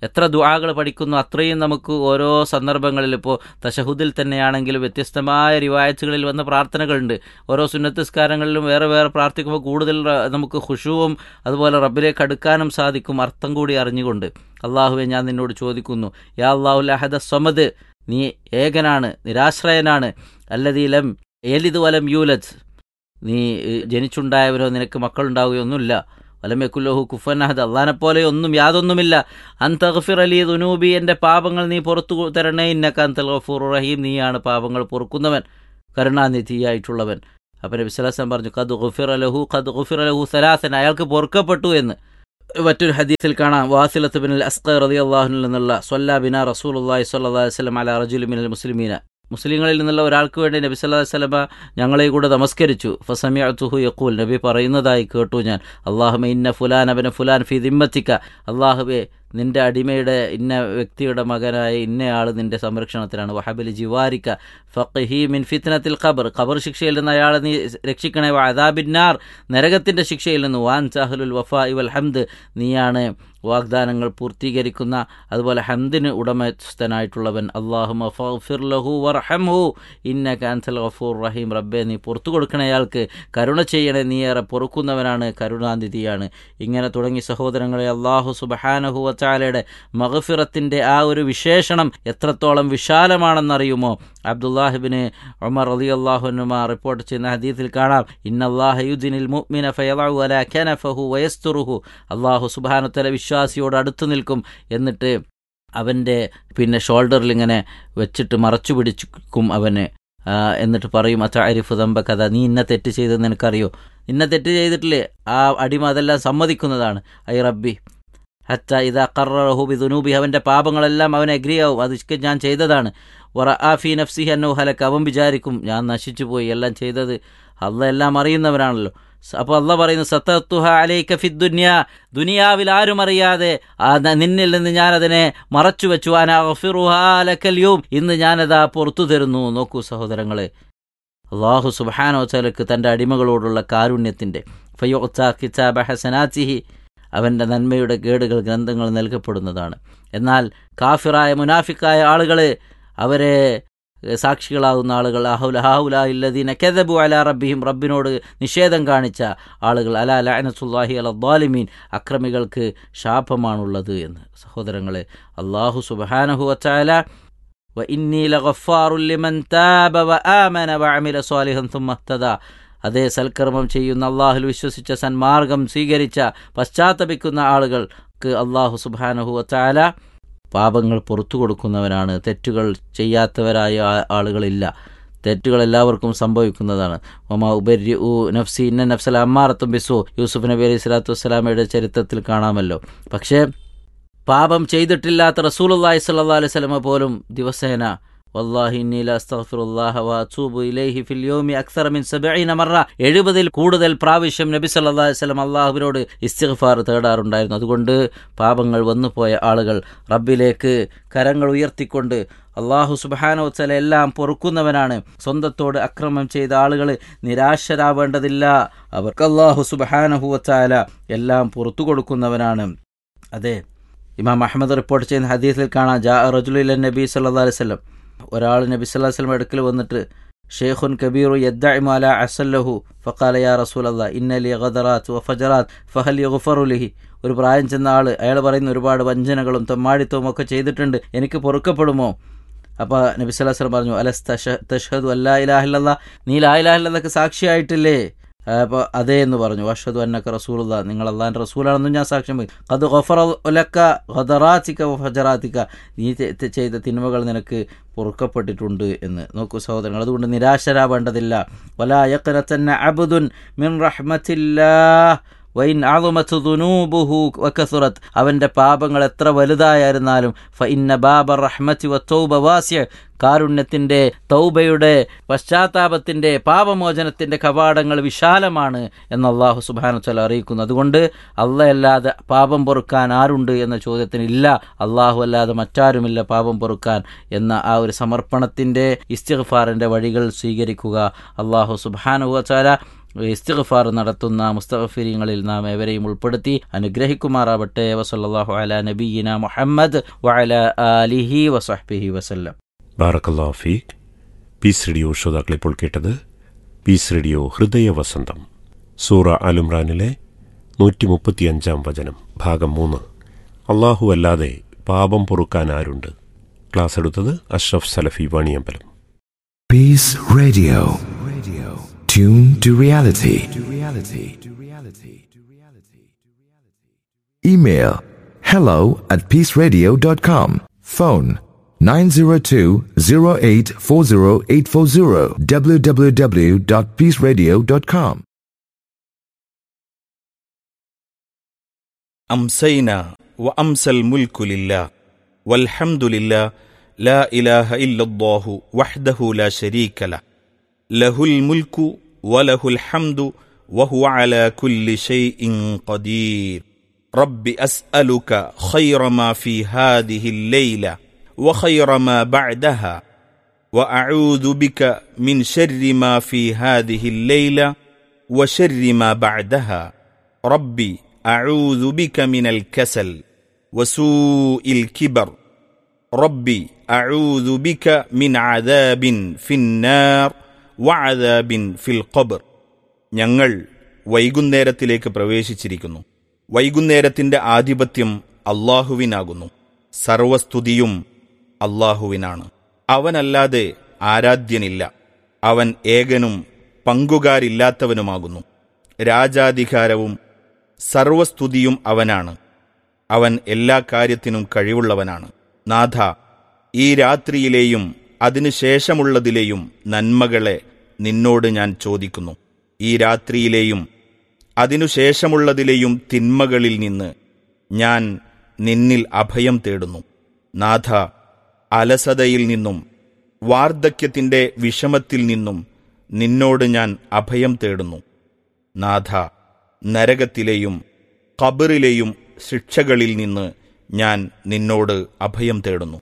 എത്ര ദുആകൾ പഠിക്കുന്നു അത്രയും നമുക്ക് ഓരോ സന്ദർഭങ്ങളിൽ ഇപ്പോൾ തശഹുദിൽ തന്നെയാണെങ്കിലും വ്യത്യസ്തമായ റിവായത്തുകളിൽ വന്ന പ്രാർത്ഥനകളുണ്ട് ഓരോ സുന്നത്തിസ്കാരങ്ങളിലും വേറെ വേറെ പ്രാർത്ഥിക്കുമ്പോൾ കൂടുതൽ റ- നമുക്ക് ഖുഷുവും അതുപോലെ റബ്ബിലേക്ക് അടുക്കാനും സാധിക്കും അർത്ഥം കൂടി അറിഞ്ഞുകൊണ്ട് അള്ളാഹുവെ ഞാൻ നിന്നോട് ചോദിക്കുന്നു യാ അള്ളാഹുൽ അഹദ സ്വമദ് നീ ഏകനാണ് നിരാശ്രയനാണ് അല്ലതീലം ഏലിത് വലം യൂലത് നീ ഏഹ്, ജനിച്ചുണ്ടായവരോ നിനക്ക് മക്കളുണ്ടാവുകയൊന്നുമില്ല വലമേക്കുല്ലോഹു കുഫനഹദ് അള്ളഹാനെ പോലെ ഒന്നും യാതൊന്നുമില്ല അന്തഗ്ഫിർ അലി ദുനൂബി എൻ്റെ പാപങ്ങൾ നീ പുറത്തു തരണേ ഇന്നക്ക അന്തൽ ഗഫൂർ റഹീം നീയാണ് പാപങ്ങൾ പൊറുക്കുന്നവൻ കരുണാനിധിയായിട്ടുള്ളവൻ അപ്പം നബി സലാസം പറഞ്ഞു കത് ഗുഫിർ അലഹു കത് ഗുഫിർ അലഹു സലാസൻ അയാൾക്ക് പൊറുക്കപ്പെട്ടു എന്ന് മറ്റൊരു ഹദീസിൽ കാണാം വാസിലത്ത് ബിൻ അസ്ഖർ റതി അള്ളാഹുനിൽ നിന്നുള്ള സ്വല്ലാ ബിന റസൂൽ അള്ളാഹി സ്വല്ലാ വസ്ലം അല റജുലി മിനൽ മുസ്ലിമീന മുസ്ലിങ്ങളിൽ നിന്നുള്ള ഒരാൾക്ക് വേണ്ടി നബി സല്ലാ വസ്ലമ ഞങ്ങളെ കൂടെ നമസ്കരിച്ചു ഫസമിഅത്തുഹു യഖൂൽ നബി പറയുന്നതായി കേട്ടു ഞാൻ അള്ളാഹുമ ഇന്ന ഫുലാൻ അബന ഫുലാൻ ഫി ദിമ്മത്തിക്ക അള്ളാഹുബെ നിന്റെ അടിമയുടെ ഇന്ന വ്യക്തിയുടെ മകനായ ഇന്നയാൾ നിന്റെ സംരക്ഷണത്തിലാണ് വഹബലി ജിവാരിക്ക ഫഖഹി മിൻ ഫിത്നത്തിൽ ഖബർ ഖബർ ശിക്ഷയിൽ നിന്ന് അയാളെ നീ രക്ഷിക്കണേ അദാബിന്നാർ നരകത്തിന്റെ ശിക്ഷയിൽ നിന്ന് വാൻ ചഹലുൽ വഫ ഇവൽ ഹംദ് നീയാണ് വാഗ്ദാനങ്ങൾ പൂർത്തീകരിക്കുന്ന അതുപോലെ ഹംദിന് ഉടമസ്ഥനായിട്ടുള്ളവൻ അള്ളാഹു ഫിർലഹു വർഹംഹു ഇന്ന കാൻസൽ ഗഫൂർ റഹീം റബ്ബെ നീ പുറത്തു കൊടുക്കണേ അയാൾക്ക് കരുണ ചെയ്യണേ നീ ഏറെ പൊറുക്കുന്നവനാണ് കരുണാനിധിയാണ് ഇങ്ങനെ തുടങ്ങി സഹോദരങ്ങളെ അള്ളാഹു സുബഹാനഹു വച്ചാലയുടെ മഹഫിറത്തിൻ്റെ ആ ഒരു വിശേഷണം എത്രത്തോളം വിശാലമാണെന്നറിയുമോ അബ്ദുല്ലാഹിബിന് ഉമർ അലി അള്ളാഹുനുമ റിപ്പോർട്ട് ചെയ്യുന്ന ഹദീത്തിൽ കാണാം ഇന്നല്ലാഹയുദ്ദിനിൽ മുഅ്മിന ഫയളഉ അലാ കനഫഹു വയസ്തുറുഹു അള്ളാഹു സുബാനുത്തല വിശ്വാസിയോട് അടുത്തു നിൽക്കും എന്നിട്ട് അവൻ്റെ പിന്നെ ഷോൾഡറിൽ ഇങ്ങനെ വെച്ചിട്ട് മറച്ചു പിടിക്കും അവന് ആ, എന്നിട്ട് പറയും അത്ര അരിഫ് തമ്പ കഥ നീ ഇന്ന തെറ്റ് ചെയ്തെന്ന് എനിക്കറിയോ ഇന്ന തെറ്റ് ചെയ്തിട്ടില്ലേ ആ അടിമ അതെല്ലാം സമ്മതിക്കുന്നതാണ് ഐ റബ്ബി ഹത്ത ഇതാ കറഹു ബിദുനൂബി അവൻ്റെ പാപങ്ങളെല്ലാം അവൻ അഗ്രിയാവും അത് ഇഷ്ക ഞാൻ ചെയ്തതാണ് വറ ആഫി നഫ്സി അന്നോ ഹലക്ക് അവൻ വിചാരിക്കും ഞാൻ നശിച്ചു പോയി എല്ലാം ചെയ്തത് അല്ല എല്ലാം അറിയുന്നവരാണല്ലോ അപ്പോൾ അല്ല പറയുന്നു സത്തത്തുഹ അലൈക ഫി ദുനിയ ദുനിയാവിൽ ആരും അറിയാതെ ആ ന- നിന്നിൽ നിന്ന് ഞാൻ അതിനെ മറച്ചു വെച്ചു അനാഫിറുഹാലക്കല്യവും ഇന്ന് ഞാനതാ പുറത്തു തരുന്നു നോക്കൂ സഹോദരങ്ങളെ അള്ളാഹു സുബാനോ ചലക്ക് തൻ്റെ അടിമകളോടുള്ള കാരുണ്യത്തിൻ്റെ ഫയോച്ച കിച്ചാബ ഹസനാച്ചിഹി അവൻ്റെ നന്മയുടെ കേടുകൾ ഗ്രന്ഥങ്ങൾ നൽകപ്പെടുന്നതാണ് എന്നാൽ കാഫിറായ മുനാഫിക്കായ ആളുകൾ അവരെ ഏഹ്, സാക്ഷികളാകുന്ന ആളുകൾ അഹുല ഹാഹുല ഇല്ലദീന കെദബു അല റബ്ബിഹിം റബ്ബിനോട് നിഷേധം കാണിച്ച ആളുകൾ അല ലഅനത്തുല്ലാഹി അല ദ്വാലിമീൻ അക്രമികൾക്ക് ശാപമാണുള്ളത് എന്ന് സഹോദരങ്ങളെ അള്ളാഹു സുബഹാനഹു വച്ചാല وإني لغفار لمن تاب وآمن وعمل صالحا ثم اهتدى അതേ സൽക്കർമ്മം ചെയ്യുന്ന അള്ളാഹുൽ വിശ്വസിച്ച സന്മാർഗം സ്വീകരിച്ച പശ്ചാത്തപിക്കുന്ന ആളുകൾക്ക് അള്ളാഹു സുബാനഹു വച്ചാല പാപങ്ങൾ പുറത്തു കൊടുക്കുന്നവനാണ് തെറ്റുകൾ ചെയ്യാത്തവരായ ആ- ആളുകളില്ല തെറ്റുകൾ എല്ലാവർക്കും സംഭവിക്കുന്നതാണ് ഒമാ ഉപരി ഉ നഫ്സി ഇന്ന നഫ്സല അമ്മാറത്തും ബിസു യൂസുഫ് നബി അലൈഹി സ്വലാത്തു വസ്സലാമയുടെ ചരിത്രത്തിൽ കാണാമല്ലോ പക്ഷേ പാപം ചെയ്തിട്ടില്ലാത്ത റസൂലുള്ളാഹി സ്വല്ലല്ലാഹു അലൈഹി വസല്ലമ പോലും ദിവസേന വല്ലാഹി ഇന്നി ല അസ്തഗ്ഫിറുല്ലാഹ വ അതൂബു ഇലൈഹി ഫിൽ യൗമി അക്സറ മിൻ 70 മറ 70 കൂടുതൽ പ്രാവശ്യം നബി സല്ലല്ലാഹു അലൈഹി വസല്ലം അല്ലാഹുവിനോട് ഇസ്തിഗ്ഫാർ തേടാറുണ്ടായിരുന്നു അതുകൊണ്ട് പാപങ്ങൾ വന്നുപോയ ആളുകൾ റബ്ബിലേക്ക് കരങ്ങൾ ഉയർത്തിക്കൊണ്ട് അള്ളാഹു സുബാനോ വസ്സല എല്ലാം പൊറുക്കുന്നവനാണ് സ്വന്തത്തോട് അക്രമം ചെയ്ത ആളുകൾ നിരാശരാവേണ്ടതില്ല അവർക്ക് അള്ളാഹു സുബാനഹു വച്ചാല എല്ലാം പുറത്തു കൊടുക്കുന്നവനാണ് അതെ ഇമാം അഹമ്മദ് റിപ്പോർട്ട് ചെയ്യുന്ന ഹദീസിൽ കാണാം ജാ റജുലിൽ നബി സല്ലാ അലൈഹി സ്വലം ഒരാൾ നബി സല്ലാ വസ്ലം അടുക്കൽ വന്നിട്ട് ഷെയ്ഖുൻ കബീറു യദ്ദഅമാല അസല്ലഹു ഫഖാല യാ റസൂൽ അല്ലാ ഇന്നലി ഗദറാത്ത് വഫജറാത്ത് ഫഹൽ യഗ്ഫറുലിഹി ഒരു പ്രായം ചെന്ന ആൾ അയാൾ പറയുന്ന ഒരുപാട് വഞ്ചനകളും തെമ്മാടിത്തവും ഒക്കെ ചെയ്തിട്ടുണ്ട് എനിക്ക് പൊറുക്കപ്പെടുമോ അപ്പോൾ നബി സല്ലല്ലാഹു അലൈഹി വസല്ലം പറഞ്ഞു അലസ് തഷഹദു അല്ലാ ഇലാഹില്ലല്ലാ നീ ലാ ഇലാഹില്ലക്ക് സാക്ഷിയായിട്ടില്ലേ അപ്പോൾ അതേ എന്ന് പറഞ്ഞു അഷദു അന്നക്ക റസൂലുള്ള നിങ്ങൾ അള്ളാഹിൻ്റെ റസൂലാണെന്നും ഞാൻ സാക്ഷ്യം വഹിക്കും. ഖദ് ഗഫറ ലക്ക ഖദറാത്തിക്ക ഫജറാത്തിക്ക നീ തെ- തെ- ചെയ്ത തിന്മകൾ നിനക്ക് പൊറുക്കപ്പെട്ടിട്ടുണ്ട് എന്ന് നോക്കൂ സഹോദരങ്ങൾ അതുകൊണ്ട് നിരാശരാവേണ്ടതില്ല വലാ യഖ്നതന്ന അബ്ദുൻ മിൻ റഹ്മത്തില്ലാ വൈൻ ആളുമത്ത് ദുനൂബുഹു വക്കസുറത്ത് അവൻ്റെ പാപങ്ങൾ എത്ര വലുതായിരുന്നാലും ഫ ഇന്ന ബാബ റഹ്മത്തി വ തൗബ വാസ്യ കാരുണ്യത്തിൻ്റെ തൗബയുടെ പശ്ചാത്താപത്തിൻ്റെ പാപമോചനത്തിൻ്റെ കവാടങ്ങൾ വിശാലമാണ് എന്ന് അള്ളാഹു സുബാനുത്തല അറിയിക്കുന്നു അതുകൊണ്ട് അല്ലയല്ലാതെ പാപം പൊറുക്കാൻ ആരുണ്ട് എന്ന ചോദ്യത്തിന് ഇല്ല അള്ളാഹു അല്ലാതെ മറ്റാരുമില്ല പാപം പൊറുക്കാൻ എന്ന ആ ഒരു സമർപ്പണത്തിൻ്റെ ഇസ്തിഗ്ഫാറിൻ്റെ വഴികൾ സ്വീകരിക്കുക അള്ളാഹു സുബാനുവച്ചാല ഇസ്തിഗ്ഫാർ നടത്തുന്ന മുസ്തഫിരിങ്ങളിൽ നാം ഏവരെയും ഉൾപ്പെടുത്തി അനുഗ്രഹിക്കുമാറാവട്ടെ വസല്ലാഹു അല നബീന മുഹമ്മദ് വഅല ആലിഹി വസഹ്ബിഹി വസല്ലം ബാറക്കല്ലാ ഫീഖ് പീസ് റേഡിയോ ശ്രോതാക്കൾ ഇപ്പോൾ കേട്ടത് പീസ് റേഡിയോ ഹൃദയ വസന്തം സൂറ അലുംറാനിലെ നൂറ്റി മുപ്പത്തിയഞ്ചാം വചനം ഭാഗം മൂന്ന് അള്ളാഹു അല്ലാതെ പാപം പൊറുക്കാൻ ആരുണ്ട് ക്ലാസ് എടുത്തത് അഷ്റഫ് സലഫി Vaniyambalam Peace Radio. Radio. Tune to reality. To reality. To reality. To reality. Email hello at peaceradio.com. Phone 902-0840840 www.peaceradio.com. أمسينا وأمسى الملك لله والحمد لله لا إله إلا الله وحده لا شريك له له الملك وله الحمد وهو على كل شيء قدير رب أسألك خير ما في هذه الليلة وخير ما بعدها وأعوذ بك من شر ما في هذه الليلة وشر ما بعدها ربي أعوذ بك من الكسل وسوء الكبر ربي أعوذ بك من عذاب في النار وعذاب في القبر ഞങ്ങൾ വൈകുന്നേരത്തിലേക്ക് പ്രവേശിച്ചിരിക്കുന്നു വൈകുന്നേരത്തിന്റെ ആധിപത്യം അള്ളാഹുവിനാകുന്നു സർവസ്തുതിയും അള്ളാഹുവിനാണ് അവനല്ലാതെ ആരാധ്യനില്ല അവൻ ഏകനും പങ്കുകാരില്ലാത്തവനുമാകുന്നു രാജാധികാരവും സർവസ്തുതിയും അവനാണ് അവൻ എല്ലാ കാര്യത്തിനും കഴിവുള്ളവനാണ് നാഥ ഈ രാത്രിയിലെയും അതിനുശേഷമുള്ളതിലെയും നന്മകളെ നിന്നോട് ഞാൻ ചോദിക്കുന്നു ഈ രാത്രിയിലെയും അതിനുശേഷമുള്ളതിലെയും തിന്മകളിൽ നിന്ന് ഞാൻ നിന്നിൽ അഭയം തേടുന്നു നാഥ അലസതയിൽ നിന്നും വാർദ്ധക്യത്തിന്റെ വിഷമത്തിൽ നിന്നും നിന്നോട് ഞാൻ അഭയം തേടുന്നു നാഥ നരകത്തിലെയും ഖബറിലെയും ശിക്ഷകളിൽ നിന്ന് ഞാൻ നിന്നോട് അഭയം തേടുന്നു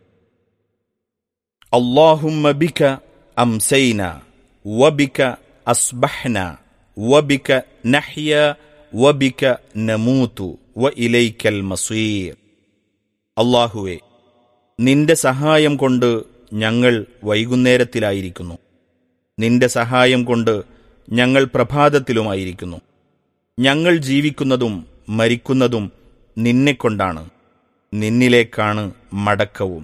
അള്ളാഹുമ്മ ബിക അംസൈന വബിക അസ്ബഹ്ന വബിക നഹ്യ വബിക നമൂതു വ ഇലൈക്കൽ മസീർ അള്ളാഹുവെ നിന്റെ സഹായം കൊണ്ട് ഞങ്ങൾ വൈകുന്നേരത്തിലായിരിക്കുന്നു നിന്റെ സഹായം കൊണ്ട് ഞങ്ങൾ പ്രഭാതത്തിലുമായിരിക്കുന്നു ഞങ്ങൾ ജീവിക്കുന്നതും മരിക്കുന്നതും നിന്നെക്കൊണ്ടാണ് നിന്നിലേക്കാണ് മടക്കവും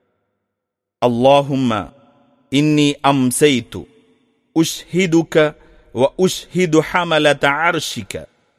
അള്ളാഹുമ്മ ഇന്നി അംസൈത്തു ഉഷ്ഹിദുക വ ഉഷ്ഹിദു ഹമലത അർഷിക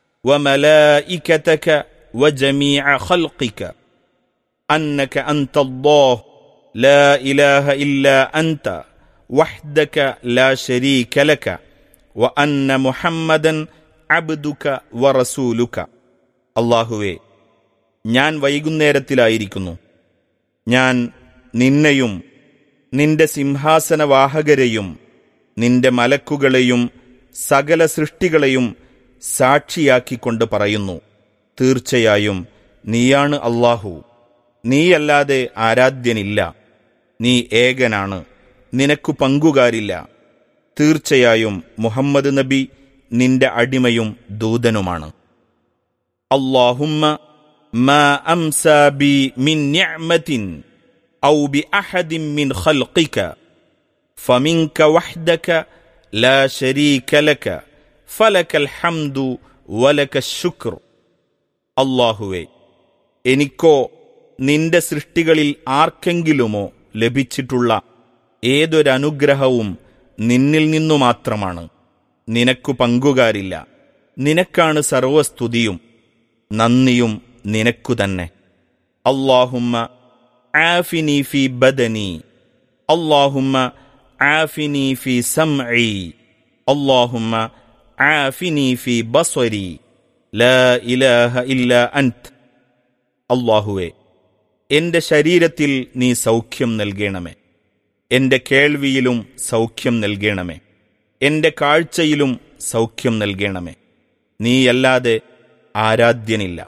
وملائكتك وجميع خلقك أنك أنت الله لا إله إلا أنت وحدك لا شريك لك وأن محمدا അബ്ദുക വറസൂലുക അള്ളാഹുവേ ഞാൻ വൈകുന്നേരത്തിലായിരിക്കുന്നു ഞാൻ നിന്നെയും നിന്റെ സിംഹാസനവാഹകരെയും നിന്റെ മലക്കുകളെയും സകല സൃഷ്ടികളെയും സാക്ഷിയാക്കിക്കൊണ്ട് പറയുന്നു തീർച്ചയായും നീയാണ് അള്ളാഹു നീയല്ലാതെ ആരാധ്യനില്ല നീ ഏകനാണ് നിനക്കു പങ്കുകാരില്ല തീർച്ചയായും മുഹമ്മദ് നബി നിന്റെ അടിമയും ദൂതനുമാണ് അള്ളാഹുമ്മ ما أمسى بي من نعمة أو بأحد من خلقك فمنك وحدك لا شريك لك فلك الحمد ولك الشكر അള്ളാഹുവേ എനിക്കോ നിന്റെ സൃഷ്ടികളിൽ ആർക്കെങ്കിലുമോ ലഭിച്ചിട്ടുള്ള ഏതൊരനുഗ്രഹവും നിന്നിൽ നിന്നു മാത്രമാണ് നിനക്കു പങ്കുകാരില്ല നിനക്കാണ് സർവസ്തുതിയും നന്ദിയും നിനക്കു തന്നെ അള്ളാഹുമ്മ ആഫിനി ഫി ബദനി അള്ളാഹുമ്മ ആഫിനി ഫി സംഇ അള്ളാഹുമ്മ ആഫിനി ഫി ബസ്വരി ലാ ഇലാഹ ഇല്ല അൻത് അള്ളാഹുവേ എന്റെ ശരീരത്തിൽ നീ സൗഖ്യം നൽകണമേ എന്റെ കേൾവിയിലും സൗഖ്യം നൽകണമേ എന്റെ കാഴ്ചയിലും സൗഖ്യം നൽകണമേ നീയല്ലാതെ ആരാധ്യനില്ല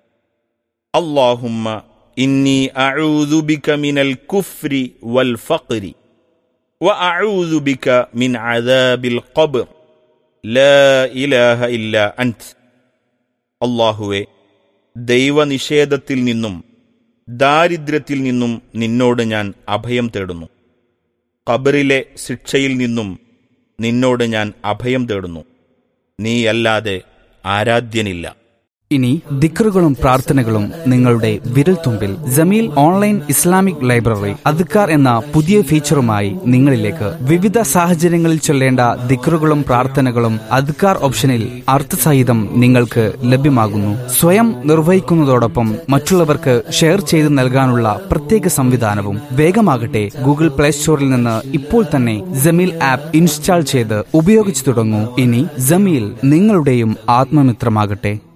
അള്ളാഹുമ്മ ഇന്നി അഊദുബിക മിനൽ കുഫ്രി വൽ ഫഖ്രി വഅഊദുബിക മിൻ അദാബിൽ ഖബ്ർ ലാ ഇലാഹ ഇല്ല അൻത് അള്ളാഹുവെ ദൈവനിഷേധത്തിൽ നിന്നും ദാരിദ്ര്യത്തിൽ നിന്നും നിന്നോട് ഞാൻ അഭയം തേടുന്നു ഖബറിലെ ശിക്ഷയിൽ നിന്നും നിന്നോട് ഞാൻ അഭയം തേടുന്നു നീയല്ലാതെ ആരാധ്യനില്ല ഇനി ദിക്റുകളും പ്രാർത്ഥനകളും നിങ്ങളുടെ വിരൽത്തുമ്പിൽ ജമീൽ ഓൺലൈൻ ഇസ്ലാമിക് ലൈബ്രറി അദ്ക്കാർ എന്ന പുതിയ ഫീച്ചറുമായി നിങ്ങളിലേക്ക് വിവിധ സാഹചര്യങ്ങളിൽ ചൊല്ലേണ്ട ദിക്റുകളും പ്രാർത്ഥനകളും അദ്ക്കാർ ഓപ്ഷനിൽ അർത്ഥസഹിതം നിങ്ങൾക്ക് ലഭ്യമാകുന്നു സ്വയം നിർവഹിക്കുന്നതോടൊപ്പം മറ്റുള്ളവർക്ക് ഷെയർ ചെയ്ത് നൽകാനുള്ള പ്രത്യേക സംവിധാനവും വേഗമാകട്ടെ ഗൂഗിൾ പ്ലേ സ്റ്റോറിൽ നിന്ന് ഇപ്പോൾ തന്നെ ജമീൽ ആപ്പ് ഇൻസ്റ്റാൾ ചെയ്ത് ഉപയോഗിച്ചു തുടങ്ങൂ ഇനി ജമീൽ നിങ്ങളുടെയും ആത്മമിത്രമാകട്ടെ